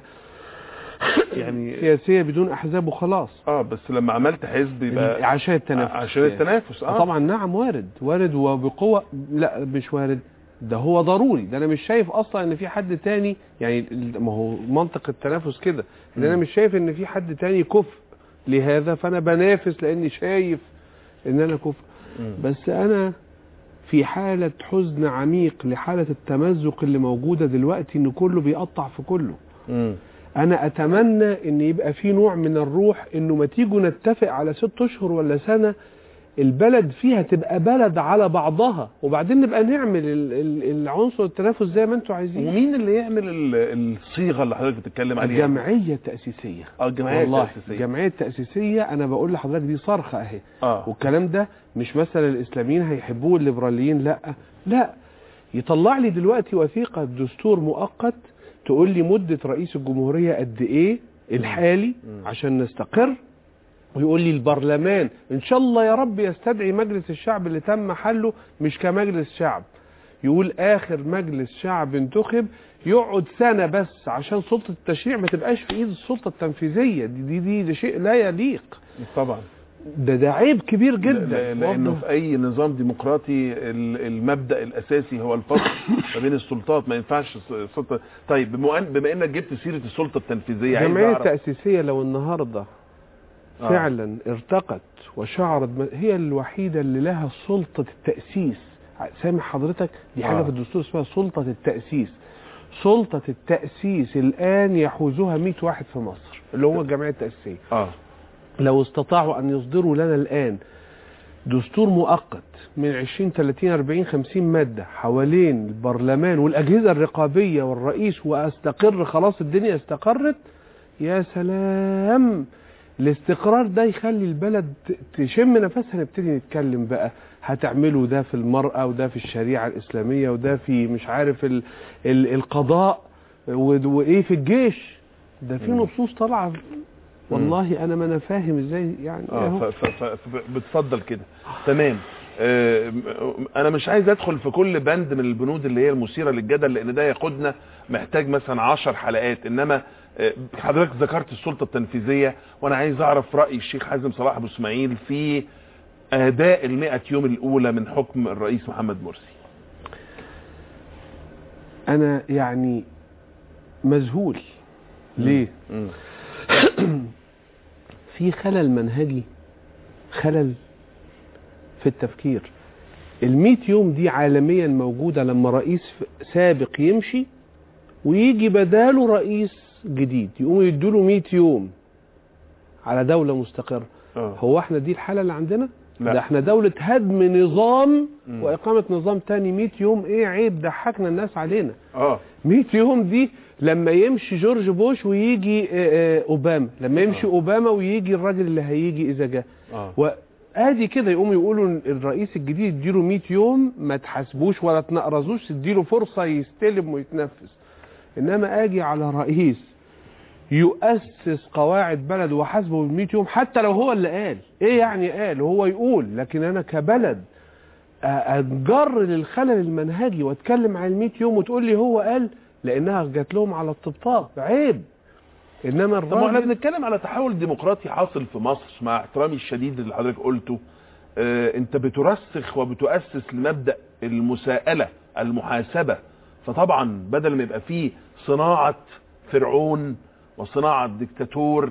يعني سياسيه بدون احزاب وخلاص اه بس لما عملت حزب يبقى عشان التنافس عشان السياسي. التنافس اه طبعا نعم وارد وارد وبقوة لا مش وارد ده هو ضروري ده انا مش شايف اصلا ان في حد تاني يعني ال- ما هو منطق التنافس كده ان انا مم. مش شايف ان في حد تاني كفء لهذا فانا بنافس لاني شايف ان انا كفء مم. بس انا في حالة حزن عميق لحالة التمزق اللي موجودة دلوقتي ان كله بيقطع في كله مم. انا اتمنى ان يبقى في نوع من الروح انه ما تيجوا نتفق على ست اشهر ولا سنة البلد فيها تبقى بلد على بعضها وبعدين نبقى نعمل ال- ال- العنصر التنافس زي ما انتوا عايزين ومين اللي يعمل ال- الصيغه اللي حضرتك بتتكلم عليها الجمعية التأسيسية اه الجمعيه والله التاسيسيه الجمعية التأسيسية أنا بقول لحضرتك دي صرخة أهي اه والكلام ده مش مثلا الإسلاميين هيحبوه الليبراليين لا لا يطلع لي دلوقتي وثيقة دستور مؤقت تقول لي مدة رئيس الجمهورية قد إيه الحالي مم. عشان نستقر ويقول لي البرلمان ان شاء الله يا رب يستدعي مجلس الشعب اللي تم حله مش كمجلس شعب يقول اخر مجلس شعب انتخب يقعد سنة بس عشان سلطة التشريع ما تبقاش في ايد السلطة التنفيذية دي دي, دي, ده شيء لا يليق طبعا ده ده عيب كبير ل- جدا ل- لانه واضح. في اي نظام ديمقراطي ال- المبدا الاساسي هو الفصل ما بين السلطات ما ينفعش الس- السلطه طيب بما أن- بما انك جبت سيره السلطه التنفيذيه عايز الجمعية اعرف التأسيسية لو النهاردة آه. فعلا ارتقت وشعرت ب- هي الوحيدة اللي لها سلطة التأسيس سامع حضرتك دي حاجة آه. في الدستور اسمها سلطة التأسيس سلطة التأسيس الآن يحوزها 100 واحد في مصر اللي هم الجمعية التأسيسية اه لو استطاعوا أن يصدروا لنا الآن دستور مؤقت من 20 30 40 50 مادة حوالين البرلمان والأجهزة الرقابية والرئيس وأستقر خلاص الدنيا استقرت يا سلام الاستقرار ده يخلي البلد ت- تشم نفسها نبتدي نتكلم بقى هتعملوا ده في المرأة وده في الشريعة الإسلامية وده في مش عارف ال ال القضاء و- وإيه في الجيش ده في مم. نصوص طالعة والله أنا ما أنا فاهم إزاي يعني اه أهو. ف- ف- ف- ف- بتفضل كده تمام آه، م- انا مش عايز ادخل في كل بند من البنود اللي هي المثيره للجدل لان ده ياخدنا محتاج مثلا عشر حلقات انما آه، حضرتك ذكرت السلطه التنفيذيه وانا عايز اعرف راي الشيخ حازم صلاح ابو اسماعيل في اداء المئة يوم الاولى من حكم الرئيس محمد مرسي انا يعني مذهول ليه مم. في خلل منهجي خلل في التفكير الميت يوم دي عالميا موجودة لما رئيس سابق يمشي ويجي بداله رئيس جديد يقوموا يدوله 100 يوم على دولة مستقرة اه هو احنا دي الحالة اللي عندنا ده احنا دولة هدم نظام مم. واقامة نظام تاني 100 يوم ايه عيب ضحكنا الناس علينا اه 100 يوم دي لما يمشي جورج بوش ويجي آه، آه، اوباما لما يمشي آه. اوباما ويجي الراجل اللي هيجي اذا جه اه وادي كده يقوموا يقولوا إن الرئيس الجديد اديله 100 يوم ما تحاسبوش ولا تنقرزوش اديله فرصه يستلم ويتنفس انما اجي على رئيس يؤسس قواعد بلد وحاسبه بال 100 يوم حتى لو هو اللي قال ايه يعني قال هو يقول لكن انا كبلد أ- اتجر للخلل المنهجي واتكلم عن ال 100 يوم وتقول لي هو قال لانها جات لهم على الطبطاب عيب انما طب ما احنا الراجل بنتكلم على تحول ديمقراطي حاصل في مصر مع احترامي الشديد اللي حضرتك قلته اه انت بترسخ وبتؤسس لمبدا المساءله المحاسبه فطبعا بدل ما يبقى فيه صناعه فرعون وصناعه ديكتاتور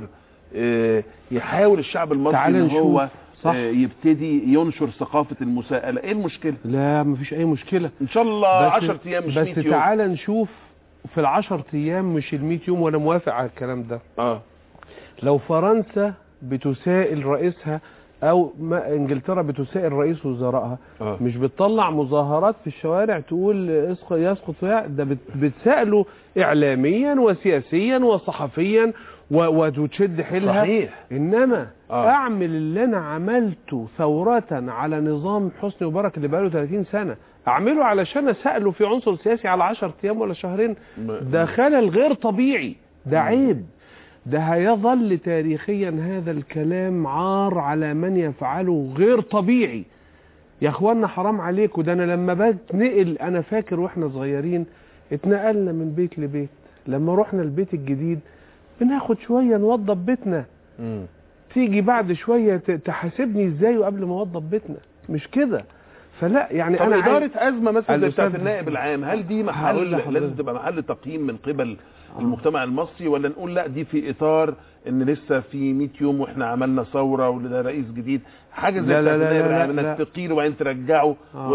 اه يحاول الشعب المصري تعال ان نشوف. هو صح. اه يبتدي ينشر ثقافه المساءله ايه المشكله لا مفيش اي مشكله ان شاء الله 10 ايام مش 100 بس يوم تعال نشوف في العشر ايام مش ال 100 يوم وانا موافق على الكلام ده اه لو فرنسا بتسائل رئيسها او ما انجلترا بتسائل رئيس وزرائها اه مش بتطلع مظاهرات في الشوارع تقول اسقط يسقط فيها ده بت- بتسائله اعلاميا وسياسيا وصحفيا و- وتشد حيلها صحيح انما آه. اعمل اللي انا عملته ثورة على نظام حسني مبارك اللي بقاله 30 سنة اعمله علشان اسأله في عنصر سياسي على 10 ايام ولا شهرين ده خلل غير طبيعي ده مم. عيب ده هيظل تاريخيا هذا الكلام عار على من يفعله غير طبيعي يا اخوانا حرام عليكم ده انا لما بتنقل انا فاكر واحنا صغيرين اتنقلنا من بيت لبيت لما رحنا البيت الجديد بناخد شوية نوضب بيتنا مم. تيجي بعد شوية ت- تحاسبني ازاي وقبل ما اوضب بيتنا مش كده فلا يعني طب انا عايز- إدارة أزمة مثلا زي بتاعت الأستاذ- النائب العام هل دي هقول محل لحضرتك. لازم تبقى محل تقييم من قبل المجتمع المصري ولا نقول لا دي في إطار إن لسه في 100 يوم وإحنا عملنا ثورة وده رئيس جديد حاجة زي لا، لا، بتاعت لا، النائب لا، العام لا. إنك تقيله وبعدين ترجعه آه.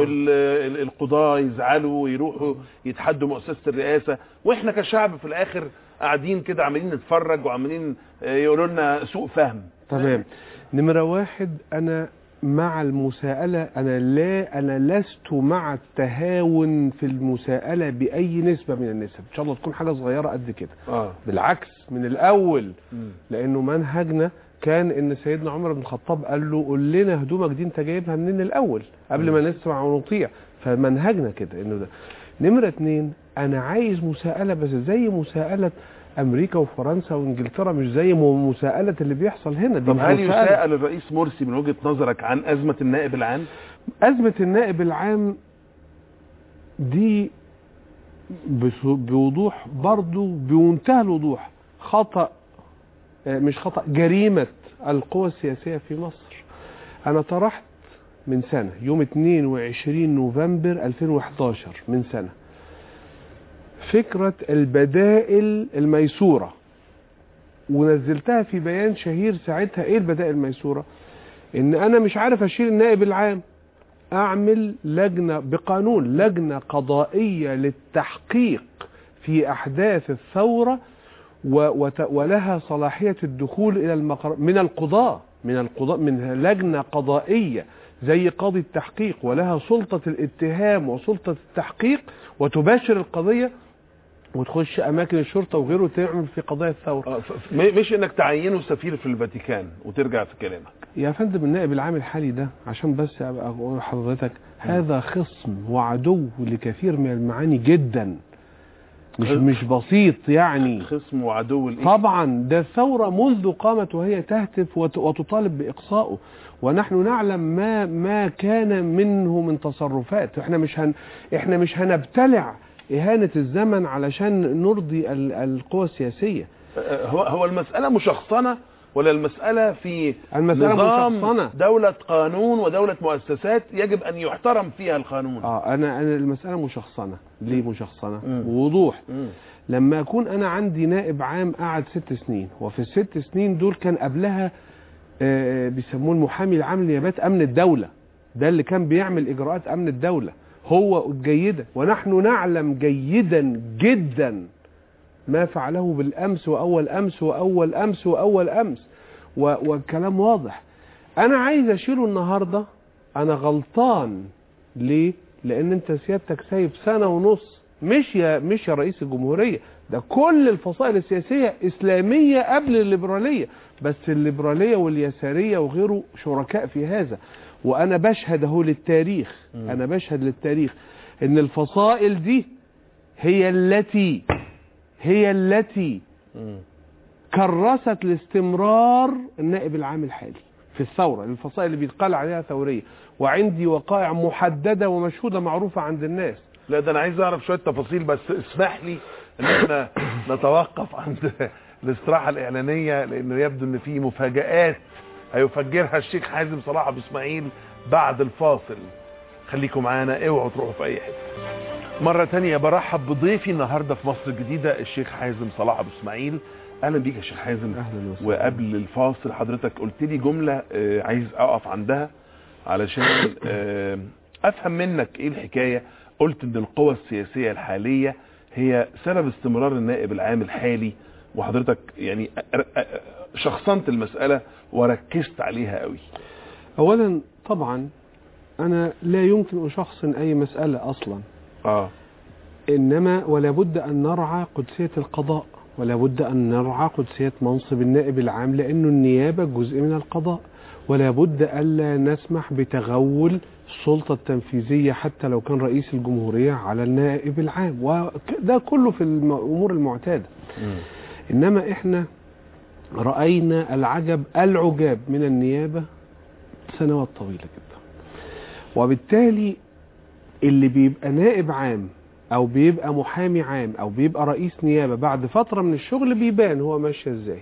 والقضاة يزعلوا ويروحوا يتحدوا مؤسسة الرئاسة وإحنا كشعب في الآخر قاعدين كده عمالين نتفرج وعمالين آه، يقولوا لنا سوء فهم تمام نمرة واحد أنا مع المساءلة أنا لا أنا لست مع التهاون في المساءلة بأي نسبة من النسب إن شاء الله تكون حاجة صغيرة قد كده اه بالعكس من الأول مم. لأنه منهجنا كان إن سيدنا عمر بن الخطاب قال له قول لنا هدومك دي أنت جايبها منين الأول قبل ما نسمع ونطيع فمنهجنا كده إنه ده نمرة اتنين أنا عايز مساءلة بس زي مساءلة أمريكا وفرنسا وإنجلترا مش زي م- مساءلة اللي بيحصل هنا دي طب مش هل مساءلة. يسأل الرئيس مرسي من وجهة نظرك عن أزمة النائب العام؟ أزمة النائب العام دي بس- بوضوح برضو بمنتهى الوضوح خطأ آه، مش خطأ جريمة القوى السياسية في مصر أنا طرحت من سنة يوم 22 نوفمبر 2011 من سنة فكرة البدائل الميسورة ونزلتها في بيان شهير ساعتها ايه البدائل الميسورة ان انا مش عارف اشيل النائب العام اعمل لجنة بقانون لجنة قضائية للتحقيق في احداث الثورة و وت ولها صلاحية الدخول الى المقر من القضاء من القضاء من لجنة قضائية زي قاضي التحقيق ولها سلطة الاتهام وسلطة التحقيق وتباشر القضية وتخش اماكن الشرطة وغيره تعمل في قضايا الثورة آه، ف- ف- م- مش انك تعينه سفير في الفاتيكان وترجع في كلامك يا فندم النائب العام الحالي ده عشان بس ابقى اقول لحضرتك هذا خصم وعدو لكثير من المعاني جدا مش خ- مش بسيط يعني خصم وعدو الايه طبعا ده الثورة منذ قامت وهي تهتف وت- وتطالب بإقصائه ونحن نعلم ما ما كان منه من تصرفات احنا مش هن احنا مش هنبتلع إهانة الزمن علشان نرضي ال- القوى السياسية آه، هو هو المسألة مشخصنة ولا المسألة في المسألة نظام مشخصنة. دولة قانون ودولة مؤسسات يجب أن يحترم فيها القانون اه انا انا المسألة مشخصنة ليه مشخصنة مم. بوضوح مم. لما اكون انا عندي نائب عام قعد ست سنين وفي الست سنين دول كان قبلها آه، بيسموه المحامي العام لنيابات امن الدولة ده اللي كان بيعمل اجراءات امن الدولة هو الجيدة ونحن نعلم جيدا جدا ما فعله بالامس واول امس واول امس واول امس و- والكلام واضح انا عايز اشيله النهارده انا غلطان ليه لان انت سيادتك سايب سنه ونص مش يا مش يا رئيس الجمهوريه ده كل الفصائل السياسيه اسلاميه قبل الليبراليه بس الليبراليه واليساريه وغيره شركاء في هذا وانا بشهد اهو للتاريخ مم. انا بشهد للتاريخ ان الفصائل دي هي التي هي التي مم. كرست لاستمرار النائب العام الحالي في الثورة الفصائل اللي بيتقال عليها ثورية وعندي وقائع محددة ومشهودة معروفة عند الناس لا ده انا عايز اعرف شويه تفاصيل بس اسمح لي ان احنا نتوقف عند الاستراحه الاعلانيه لانه يبدو ان في مفاجات هيفجرها الشيخ حازم صلاح ابو اسماعيل بعد الفاصل خليكم معانا اوعوا تروحوا في اي حته مرة تانية برحب بضيفي النهاردة في مصر الجديدة الشيخ حازم صلاح ابو اسماعيل اهلا بيك يا شيخ حازم أهلا وسهلا. وقبل الفاصل حضرتك قلت لي جملة آه، عايز اقف عندها علشان آه، افهم منك ايه الحكاية قلت ان القوى السياسية الحالية هي سبب استمرار النائب العام الحالي وحضرتك يعني أ- أ- أ- شخصنت المسألة وركزت عليها قوي أولا طبعا أنا لا يمكن أشخصن أي مسألة أصلا اه إنما ولا بد أن نرعى قدسية القضاء ولا بد أن نرعى قدسية منصب النائب العام لأنه النيابة جزء من القضاء ولا بد ألا نسمح بتغول السلطة التنفيذية حتى لو كان رئيس الجمهورية على النائب العام وده كله في الأمور المعتادة مم. إنما إحنا رأينا العجب العجاب من النيابة سنوات طويلة جدا وبالتالي اللي بيبقى نائب عام او بيبقى محامي عام او بيبقى رئيس نيابة بعد فترة من الشغل بيبان هو ماشي ازاي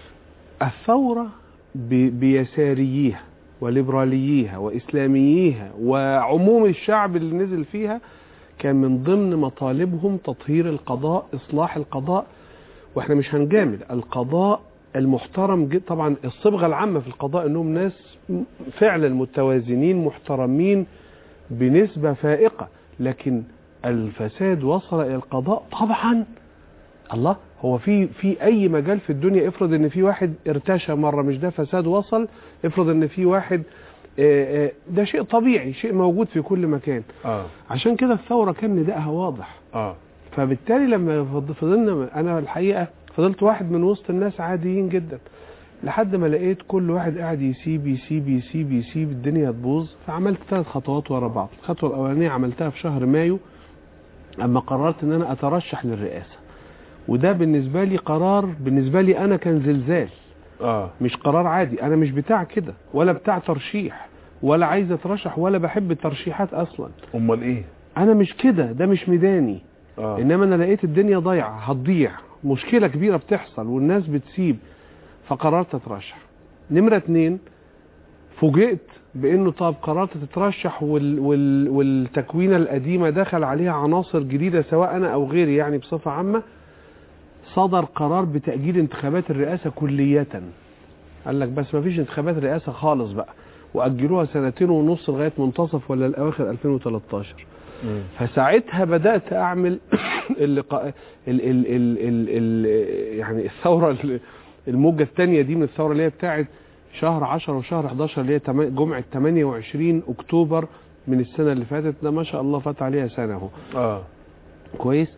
الثورة ب- بيسارييها وليبرالييها واسلامييها وعموم الشعب اللي نزل فيها كان من ضمن مطالبهم تطهير القضاء اصلاح القضاء واحنا مش هنجامل القضاء المحترم جدا طبعا الصبغه العامه في القضاء انهم ناس م- فعلا متوازنين محترمين بنسبه فائقه لكن الفساد وصل الى القضاء طبعا الله هو في في اي مجال في الدنيا افرض ان في واحد ارتشى مره مش ده فساد وصل افرض ان في واحد آه، آه، ده شيء طبيعي شيء موجود في كل مكان اه عشان كده الثوره كان ندائها واضح اه فبالتالي لما فض- فضلنا انا الحقيقه فضلت واحد من وسط الناس عاديين جدا لحد ما لقيت كل واحد قاعد يسيب يسيب يسيب يسيب الدنيا تبوظ فعملت ثلاث خطوات ورا بعض الخطوه الاولانيه عملتها في شهر مايو اما قررت ان انا اترشح للرئاسه وده بالنسبه لي قرار بالنسبه لي انا كان زلزال اه مش قرار عادي انا مش بتاع كده ولا بتاع ترشيح ولا عايز اترشح ولا بحب الترشيحات اصلا امال ايه انا مش كده ده مش ميداني اه انما انا لقيت الدنيا ضايعه هتضيع مشكله كبيره بتحصل والناس بتسيب فقررت اترشح نمره اتنين فوجئت بانه طب قررت تترشح وال وال والتكوينه القديمه دخل عليها عناصر جديده سواء انا او غيري يعني بصفه عامه صدر قرار بتاجيل انتخابات الرئاسه كليه قال لك بس ما فيش انتخابات رئاسه خالص بقى واجلوها سنتين ونص لغايه منتصف ولا الاواخر 2013 مم. فساعتها بدات اعمل اللقاء ال ال ال ال ال يعني الثوره ال- الموجه الثانيه دي من الثوره اللي هي بتاعت شهر 10 وشهر 11 اللي هي تما- جمعه 28 اكتوبر من السنه اللي فاتت ده ما شاء الله فات عليها سنه اهو اه كويس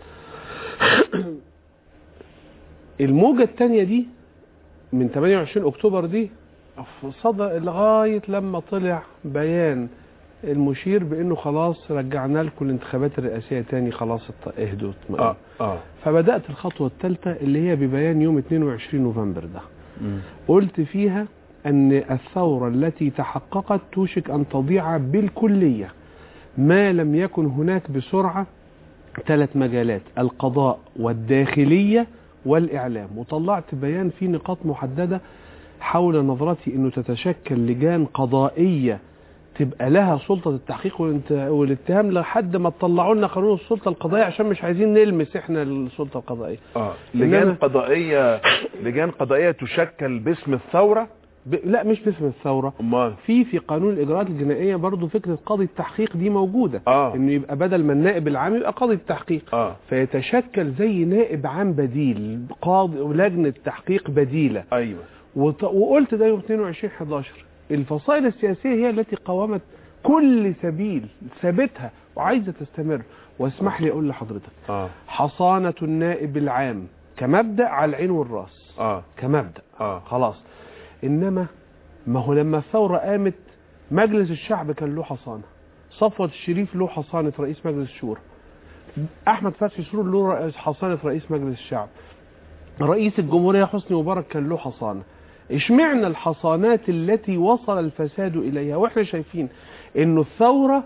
الموجة التانية دي من 28 اكتوبر دي صدى لغاية لما طلع بيان المشير بانه خلاص رجعنا لكم الانتخابات الرئاسية تاني خلاص اط- اهدوا اطمئنوا. اه اه فبدأت الخطوة الثالثة اللي هي ببيان يوم 22 نوفمبر ده مم. قلت فيها أن الثورة التي تحققت توشك أن تضيع بالكلية ما لم يكن هناك بسرعة ثلاث مجالات القضاء والداخلية والإعلام وطلعت بيان فيه نقاط محددة حول نظرتي أنه تتشكل لجان قضائية تبقى لها سلطة التحقيق والانت- والاتهام لحد ما تطلعوا لنا قانون السلطة القضائية عشان مش عايزين نلمس احنا السلطة القضائية اه لجان إنما- قضائيه لجان قضائيه تشكل باسم الثوره ب... لا مش باسم الثورة امال في في قانون الاجراءات الجنائيه برضو فكره قاضي التحقيق دي موجوده اه انه يبقى بدل ما النائب العام يبقى قاضي التحقيق اه فيتشكل زي نائب عام بديل قاضي ولجنه تحقيق بديله ايوه وط... وقلت ده يوم 22 11 الفصائل السياسيه هي التي قاومت كل سبيل ثابتها وعايزه تستمر واسمح لي اقول لحضرتك اه حصانه النائب العام كمبدا على العين والراس اه كمبدا اه خلاص انما ما هو لما الثوره قامت مجلس الشعب كان له حصانه صفوت الشريف له حصانه رئيس مجلس الشورى احمد فتحي سرور له رئيس- حصانه رئيس مجلس الشعب رئيس الجمهوريه حسني مبارك كان له حصانه اشمعنى الحصانات التي وصل الفساد اليها واحنا شايفين انه الثوره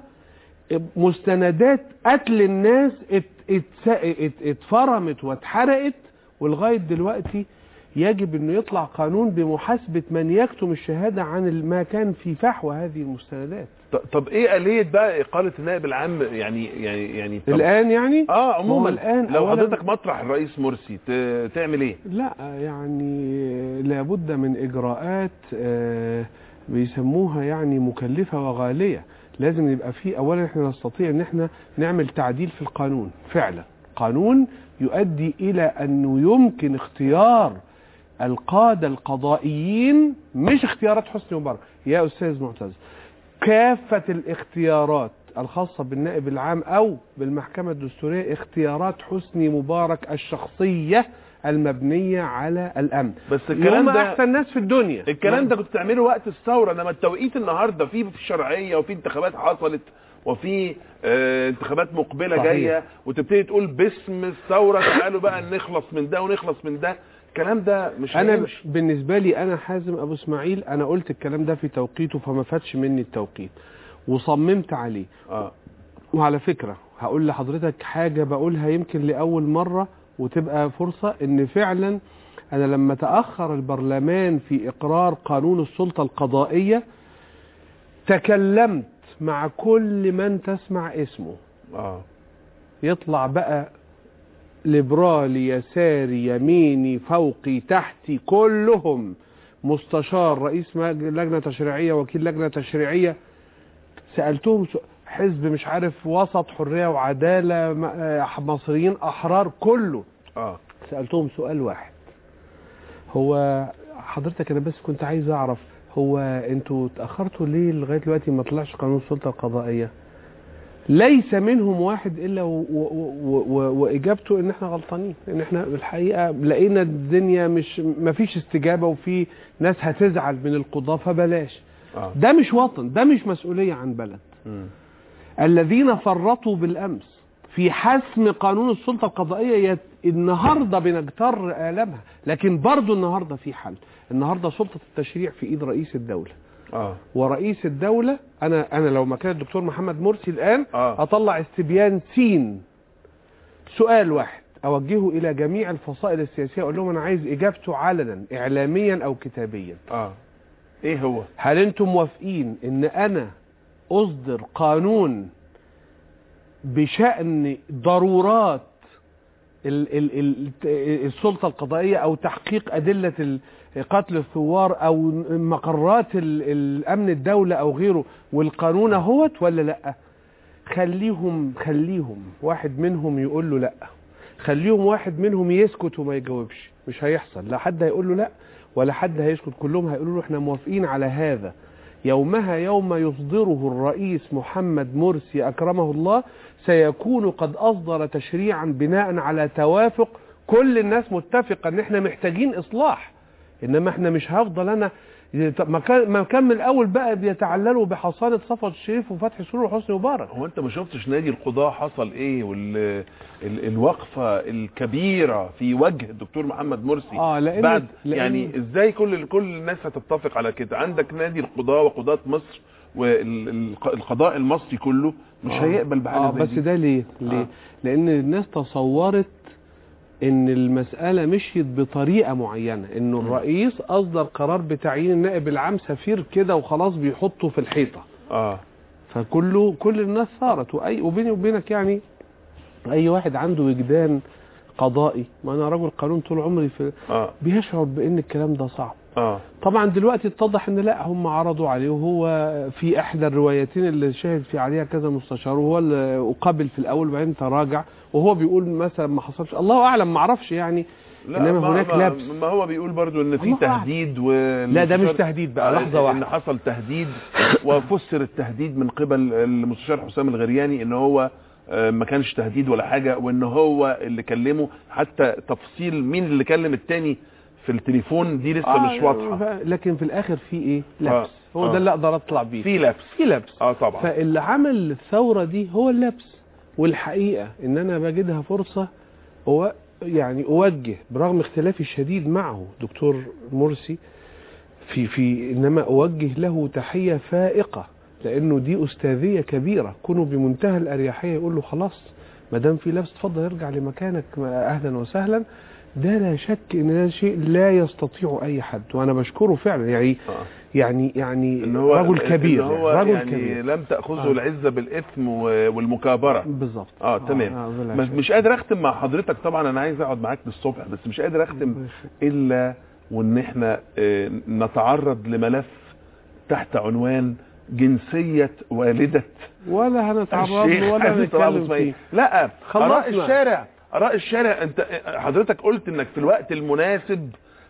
مستندات قتل الناس ات ات ات اتفرمت واتحرقت ولغايه دلوقتي يجب انه يطلع قانون بمحاسبه من يكتم الشهاده عن ال- ما كان في فحوى هذه المستندات ط- طب ايه آلية بقى إقالة النائب العام يعني يعني يعني طب الان يعني اه عموما هو الآن لو أولاً- حضرتك مطرح الرئيس مرسي ت- تعمل ايه؟ لا يعني لابد من اجراءات آه، بيسموها يعني مكلفه وغاليه لازم يبقى في اولا احنا نستطيع ان احنا نعمل تعديل في القانون فعلا قانون يؤدي الى انه يمكن اختيار القاده القضائيين مش اختيارات حسني مبارك يا استاذ معتز كافه الاختيارات الخاصه بالنائب العام او بالمحكمه الدستوريه اختيارات حسني مبارك الشخصيه المبنيه على الامن بس الكلام الكلام ده ده احسن ناس في الدنيا الكلام ده كنت تعمله وقت الثوره انما التوقيت النهارده في في شرعيه وفي انتخابات حصلت وفي آه انتخابات مقبله صحيح. جايه وتبتدي تقول باسم الثوره تعالوا بقى نخلص من ده ونخلص من ده الكلام ده مش انا هيمشي. بالنسبه لي انا حازم ابو اسماعيل انا قلت الكلام ده في توقيته فما فاتش مني التوقيت وصممت عليه اه وعلى فكره هقول لحضرتك حاجه بقولها يمكن لاول مره وتبقى فرصه ان فعلا انا لما تاخر البرلمان في اقرار قانون السلطه القضائيه تكلمت مع كل من تسمع اسمه اه يطلع بقى ليبرالي يساري يميني فوقي تحتي كلهم مستشار رئيس مج- لجنة تشريعية وكيل لجنة تشريعية سألتهم سؤ- حزب مش عارف وسط حرية وعدالة م- آه، مصريين أحرار كله اه سألتهم سؤال واحد هو حضرتك أنا بس كنت عايز أعرف هو أنتوا اتأخرتوا ليه لغاية دلوقتي ما طلعش قانون السلطة القضائية ليس منهم واحد الا و و و و واجابته ان احنا غلطانين ان احنا الحقيقه لقينا الدنيا مش ما فيش استجابه وفي ناس هتزعل من القضاه فبلاش اه ده مش وطن ده مش مسؤوليه عن بلد مم. الذين فرطوا بالامس في حسم قانون السلطه القضائيه يت... النهارده بنجتر المها لكن برضه النهارده في حل النهارده سلطه التشريع في ايد رئيس الدوله اه ورئيس الدولة أنا أنا لو مكان الدكتور محمد مرسي الآن اه أطلع استبيان سين سؤال واحد أوجهه إلى جميع الفصائل السياسية أقول لهم أنا عايز إجابته علنا إعلاميا أو كتابيا اه ايه هو؟ هل أنتم موافقين إن أنا أصدر قانون بشأن ضرورات ال ال ال السلطة القضائية أو تحقيق أدلة ال- قتل الثوار أو مقرات ال- الأمن الدولة أو غيره والقانون اهوت ولا لأ خليهم خليهم واحد منهم يقول له لأ خليهم واحد منهم يسكت وما يجاوبش مش هيحصل لا حد هيقول له لأ ولا حد هيسكت كلهم هيقولوا له احنا موافقين على هذا يومها يوم يصدره الرئيس محمد مرسي أكرمه الله سيكون قد أصدر تشريعا بناء على توافق كل الناس متفقة ان احنا محتاجين إصلاح إنما احنا مش هفضل أنا ما كان ما كان من الأول بقى بيتعللوا بحصانة صفوت الشريف وفتحي سرور وحسني مبارك هو انت ما شفتش نادي القضاء حصل ايه وال ال- الوقفه الكبيره في وجه الدكتور محمد مرسي اه لأن بعد لأن يعني ازاي كل كل الناس هتتفق على كده عندك نادي القضاء وقضاة مصر والقضاء المصري كله مش آه. هيقبل بحاجه اه زي بس دي. ده ليه؟ ليه؟ آه. لأن الناس تصورت ان المسألة مشيت بطريقة معينة انه م. الرئيس اصدر قرار بتعيين النائب العام سفير كده وخلاص بيحطه في الحيطة اه فكله كل الناس ثارت واي وبيني وبينك يعني اي واحد عنده وجدان قضائي ما انا رجل قانون طول عمري في اه بيشعر بان الكلام ده صعب اه طبعا دلوقتي اتضح ان لا هم عرضوا عليه وهو في احدى الروايتين اللي شاهد في عليها كذا مستشار وهو اللي اقابل في الاول وبعدين تراجع وهو بيقول مثلا ما حصلش الله اعلم ما اعرفش يعني لا انما ما هناك ما لبس ما هو بيقول برضو ان في الله أعلم. تهديد و لا ده مش تهديد بقى لحظه ان واحده حصل تهديد وفسر التهديد من قبل المستشار حسام الغرياني ان هو آه، ما كانش تهديد ولا حاجه وان هو اللي كلمه حتى تفصيل مين اللي كلم التاني في التليفون دي لسه آه، مش واضحه ف- لكن في الاخر في ايه آه، لبس هو آه. ده اللي اقدر اطلع بيه في لبس في لبس اه طبعا فاللي عمل الثورة دي هو اللبس والحقيقة ان انا بجدها فرصة أو يعني اوجه برغم اختلافي الشديد معه دكتور مرسي في في انما اوجه له تحية فائقة لانه دي استاذية كبيرة كونوا بمنتهى الاريحية يقول له خلاص ما دام في لبس اتفضل ارجع لمكانك اهلا وسهلا ده لا شك ان ده شيء لا يستطيع اي حد وانا بشكره فعلا يعني آه. يعني يعني ان هو رجل كبير ان هو رجل يعني كبير لم تاخذه آه. العزه بالاثم و- والمكابره بالظبط اه تمام آه بلا مش, شك. مش قادر اختم مع حضرتك طبعا انا عايز اقعد معاك للصبح بس مش قادر اختم بلا شك. الا وان احنا آه، نتعرض لملف تحت عنوان جنسية والدة ولا هنتعرض الشيخ له ولا حازم طلال هنتكلم إسماعيل. فيه لا خلصنا. اراء الشارع اراء الشارع انت حضرتك قلت انك في الوقت المناسب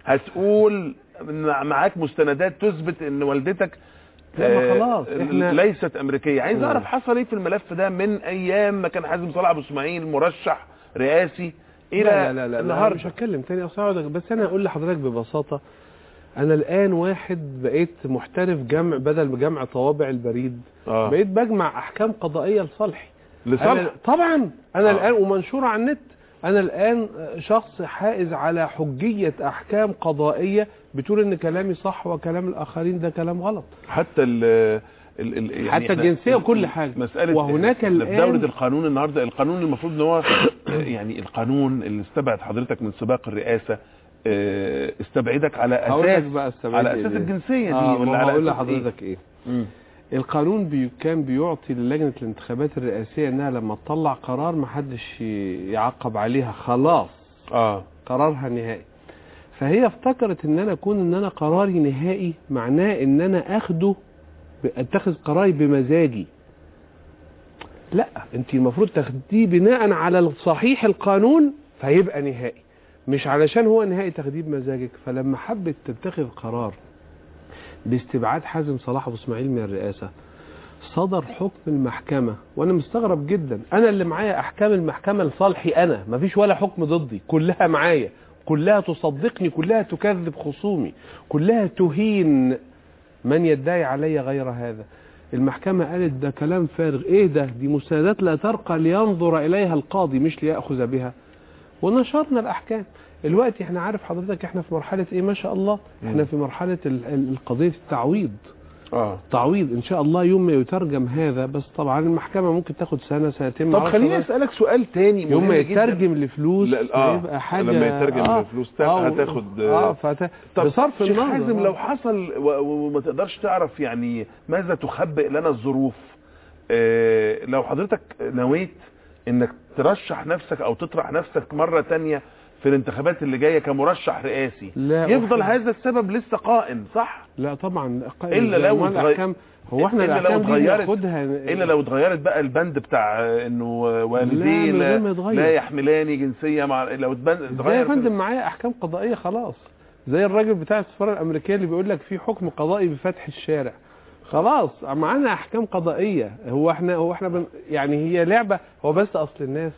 هتقول إن معاك مستندات تثبت ان والدتك لا، ما آه، خلاص، إحنا- ليست امريكيه عايز مم. اعرف حصل ايه في الملف ده من ايام ما كان حازم صلاح ابو اسماعيل مرشح رئاسي الى لا لا لا, لا, لا النهارده مش هتكلم تاني اصل هقعد- بس انا اقول لحضرتك ببساطه انا الان واحد بقيت محترف جمع بدل جمع طوابع البريد اه بقيت بجمع احكام قضائيه لصالحي لصالح أنا- طبعا انا آه. الان ومنشوره على النت انا الان شخص حائز على حجيه احكام قضائيه بتقول ان كلامي صح وكلام الاخرين ده كلام غلط حتى ال ال ال يعني حتى إحنا- الجنسية وكل حاجة. مسألة وهناك إحنا في الآن- دولة القانون النهاردة القانون المفروض ان هو يعني القانون اللي استبعد حضرتك من سباق الرئاسة آه، استبعدك على هقول لك اساس بقى السبب على إيه اساس ده. الجنسية دي آه ولا ما على هقول أساس إيه؟ لحضرتك ايه مم. القانون بي كان بيعطي للجنة الانتخابات الرئاسية انها لما تطلع قرار محدش ي- يعقب عليها خلاص اه قرارها نهائي فهي افتكرت ان انا اكون ان انا قراري نهائي معناه ان انا اخده ب- اتخذ قراري بمزاجي لا انت المفروض تاخديه بناء على صحيح القانون فيبقى نهائي مش علشان هو نهائي تاخديه بمزاجك فلما حبت تتخذ قرار باستبعاد حازم صلاح ابو اسماعيل من الرئاسه صدر حكم المحكمة وانا مستغرب جدا انا اللي معايا احكام المحكمة لصالحي انا مفيش ولا حكم ضدي كلها معايا كلها تصدقني كلها تكذب خصومي كلها تهين من يدعي علي غير هذا المحكمة قالت ده كلام فارغ ايه ده دي مستندات لا ترقى لينظر اليها القاضي مش ليأخذ بها ونشرنا الاحكام الوقت احنا عارف حضرتك احنا في مرحلة ايه ما شاء الله احنا مم. في مرحلة ال- ال- القضية التعويض اه تعويض ان شاء الله يوم ما يترجم هذا بس طبعا المحكمة ممكن تاخد سنة سنتين طب معرفش خليني بقى. اسالك سؤال تاني يوم ما مهم جداً. يترجم لفلوس لا، آه. هيبقى حاجة لما يترجم آه لفلوس تا- آه هتاخد- اه فت... طب بصرف شيخ النظر حازم آه. لو حصل و- و- وما تقدرش تعرف يعني ماذا تخبئ لنا الظروف آه، لو حضرتك نويت انك ترشح نفسك او تطرح نفسك مرة تانية في الانتخابات اللي جاية كمرشح رئاسي لا يفضل أحب- هذا السبب لسه قائم صح لا طبعا لا، إلا لو أمال اتغي- الأحكام هو احنا إلا لو الاحكام دي اتغيرت- بناخدها الا لو اتغيرت بقى البند بتاع آه، انه آه، والدي لا، من لا, غير ما يتغير. لا يحملاني جنسية مع لو اتبن- ازاي يا اتغير فندم معايا احكام قضائيه خلاص زي الراجل بتاع السفاره الامريكيه اللي بيقول لك في حكم قضائي بفتح الشارع خلاص معانا احكام قضائيه هو احنا هو احنا بن يعني هي لعبه هو بس اصل الناس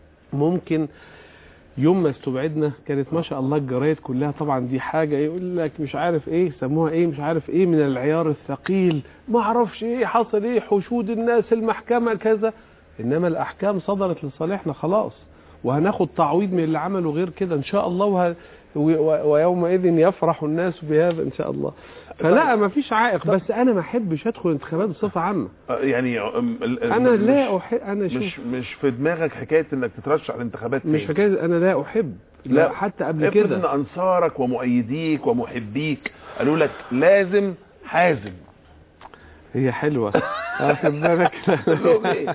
ممكن يوم ما استبعدنا كانت ما شاء الله الجرايد كلها طبعا دي حاجه يقول لك مش عارف ايه سموها ايه مش عارف ايه من العيار الثقيل ما اعرفش ايه حصل ايه حشود الناس المحكمه كذا انما الاحكام صدرت لصالحنا خلاص وهناخد تعويض من اللي عملوا غير كده ان شاء الله وه... و... و... ويومئذ يفرح الناس بهذا ان شاء الله فلا ما فيش عائق بس انا ما احبش ادخل انتخابات بصفه عامه آه، يعني آم، ال- ال- انا مش- لا احب انا شوف مش مش في دماغك حكايه انك تترشح لانتخابات مش تاني. حكايه انا لا احب لا, لا، حتى قبل افرض كده ان انصارك ومؤيديك ومحبيك قالوا لك لازم حازم هي حلوه واخد بالك تقول لهم ايه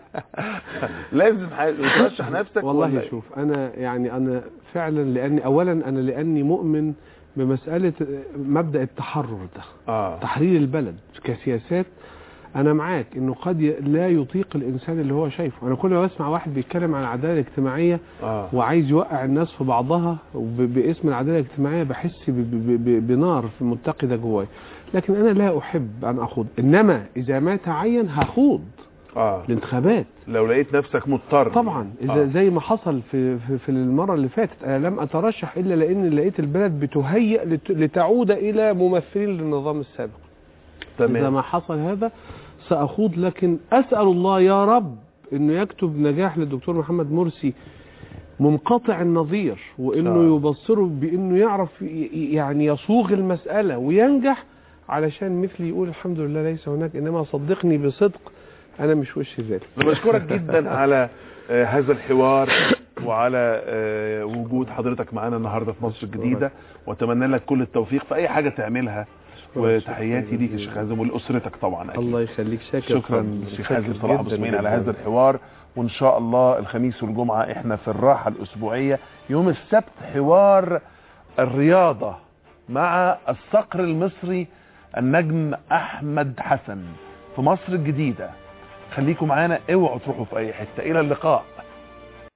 لازم حازم ترشح نفسك والله ولا إيه؟ شوف انا يعني انا فعلا لاني اولا انا لاني مؤمن بمساله مبدا التحرر ده اه تحرير البلد كسياسات انا معاك انه قد ي... لا يطيق الانسان اللي هو شايفه انا كل ما بسمع واحد بيتكلم عن العداله الاجتماعيه اه وعايز يوقع الناس في بعضها وب- باسم العداله الاجتماعيه بحس ب... ب... ب... بنار في متقده جواي لكن انا لا احب ان اخوض انما اذا ما تعين هخوض اه الانتخابات لو لقيت نفسك مضطر طبعا اذا آه. زي ما حصل في في, في المره اللي فاتت انا لم اترشح الا لان لقيت البلد بتهيئ لت... لتعود الى ممثلين للنظام السابق إذا تمام ما حصل هذا سأخوض لكن أسأل الله يا رب أنه يكتب نجاح للدكتور محمد مرسي منقطع النظير وأنه آه. يبصره بأنه يعرف ي- يعني يصوغ المسألة وينجح علشان مثلي يقول الحمد لله ليس هناك إنما صدقني بصدق أنا مش وش ذلك انا بشكرك جدا على آه، هذا الحوار وعلى آه، وجود حضرتك معانا النهارده في مصر الجديده واتمنى لك كل التوفيق في اي حاجه تعملها وتحياتي ليك يا شيخ حازم ولاسرتك طبعا أكيد. الله يخليك شاكر شكرا شيخ شاكر حازم صلاح ابو جداً اسماعيل على جداً. هذا الحوار وان شاء الله الخميس والجمعه احنا في الراحه الاسبوعيه يوم السبت حوار الرياضه مع الصقر المصري النجم احمد حسن في مصر الجديده خليكم معانا اوعوا تروحوا في اي حته الى اللقاء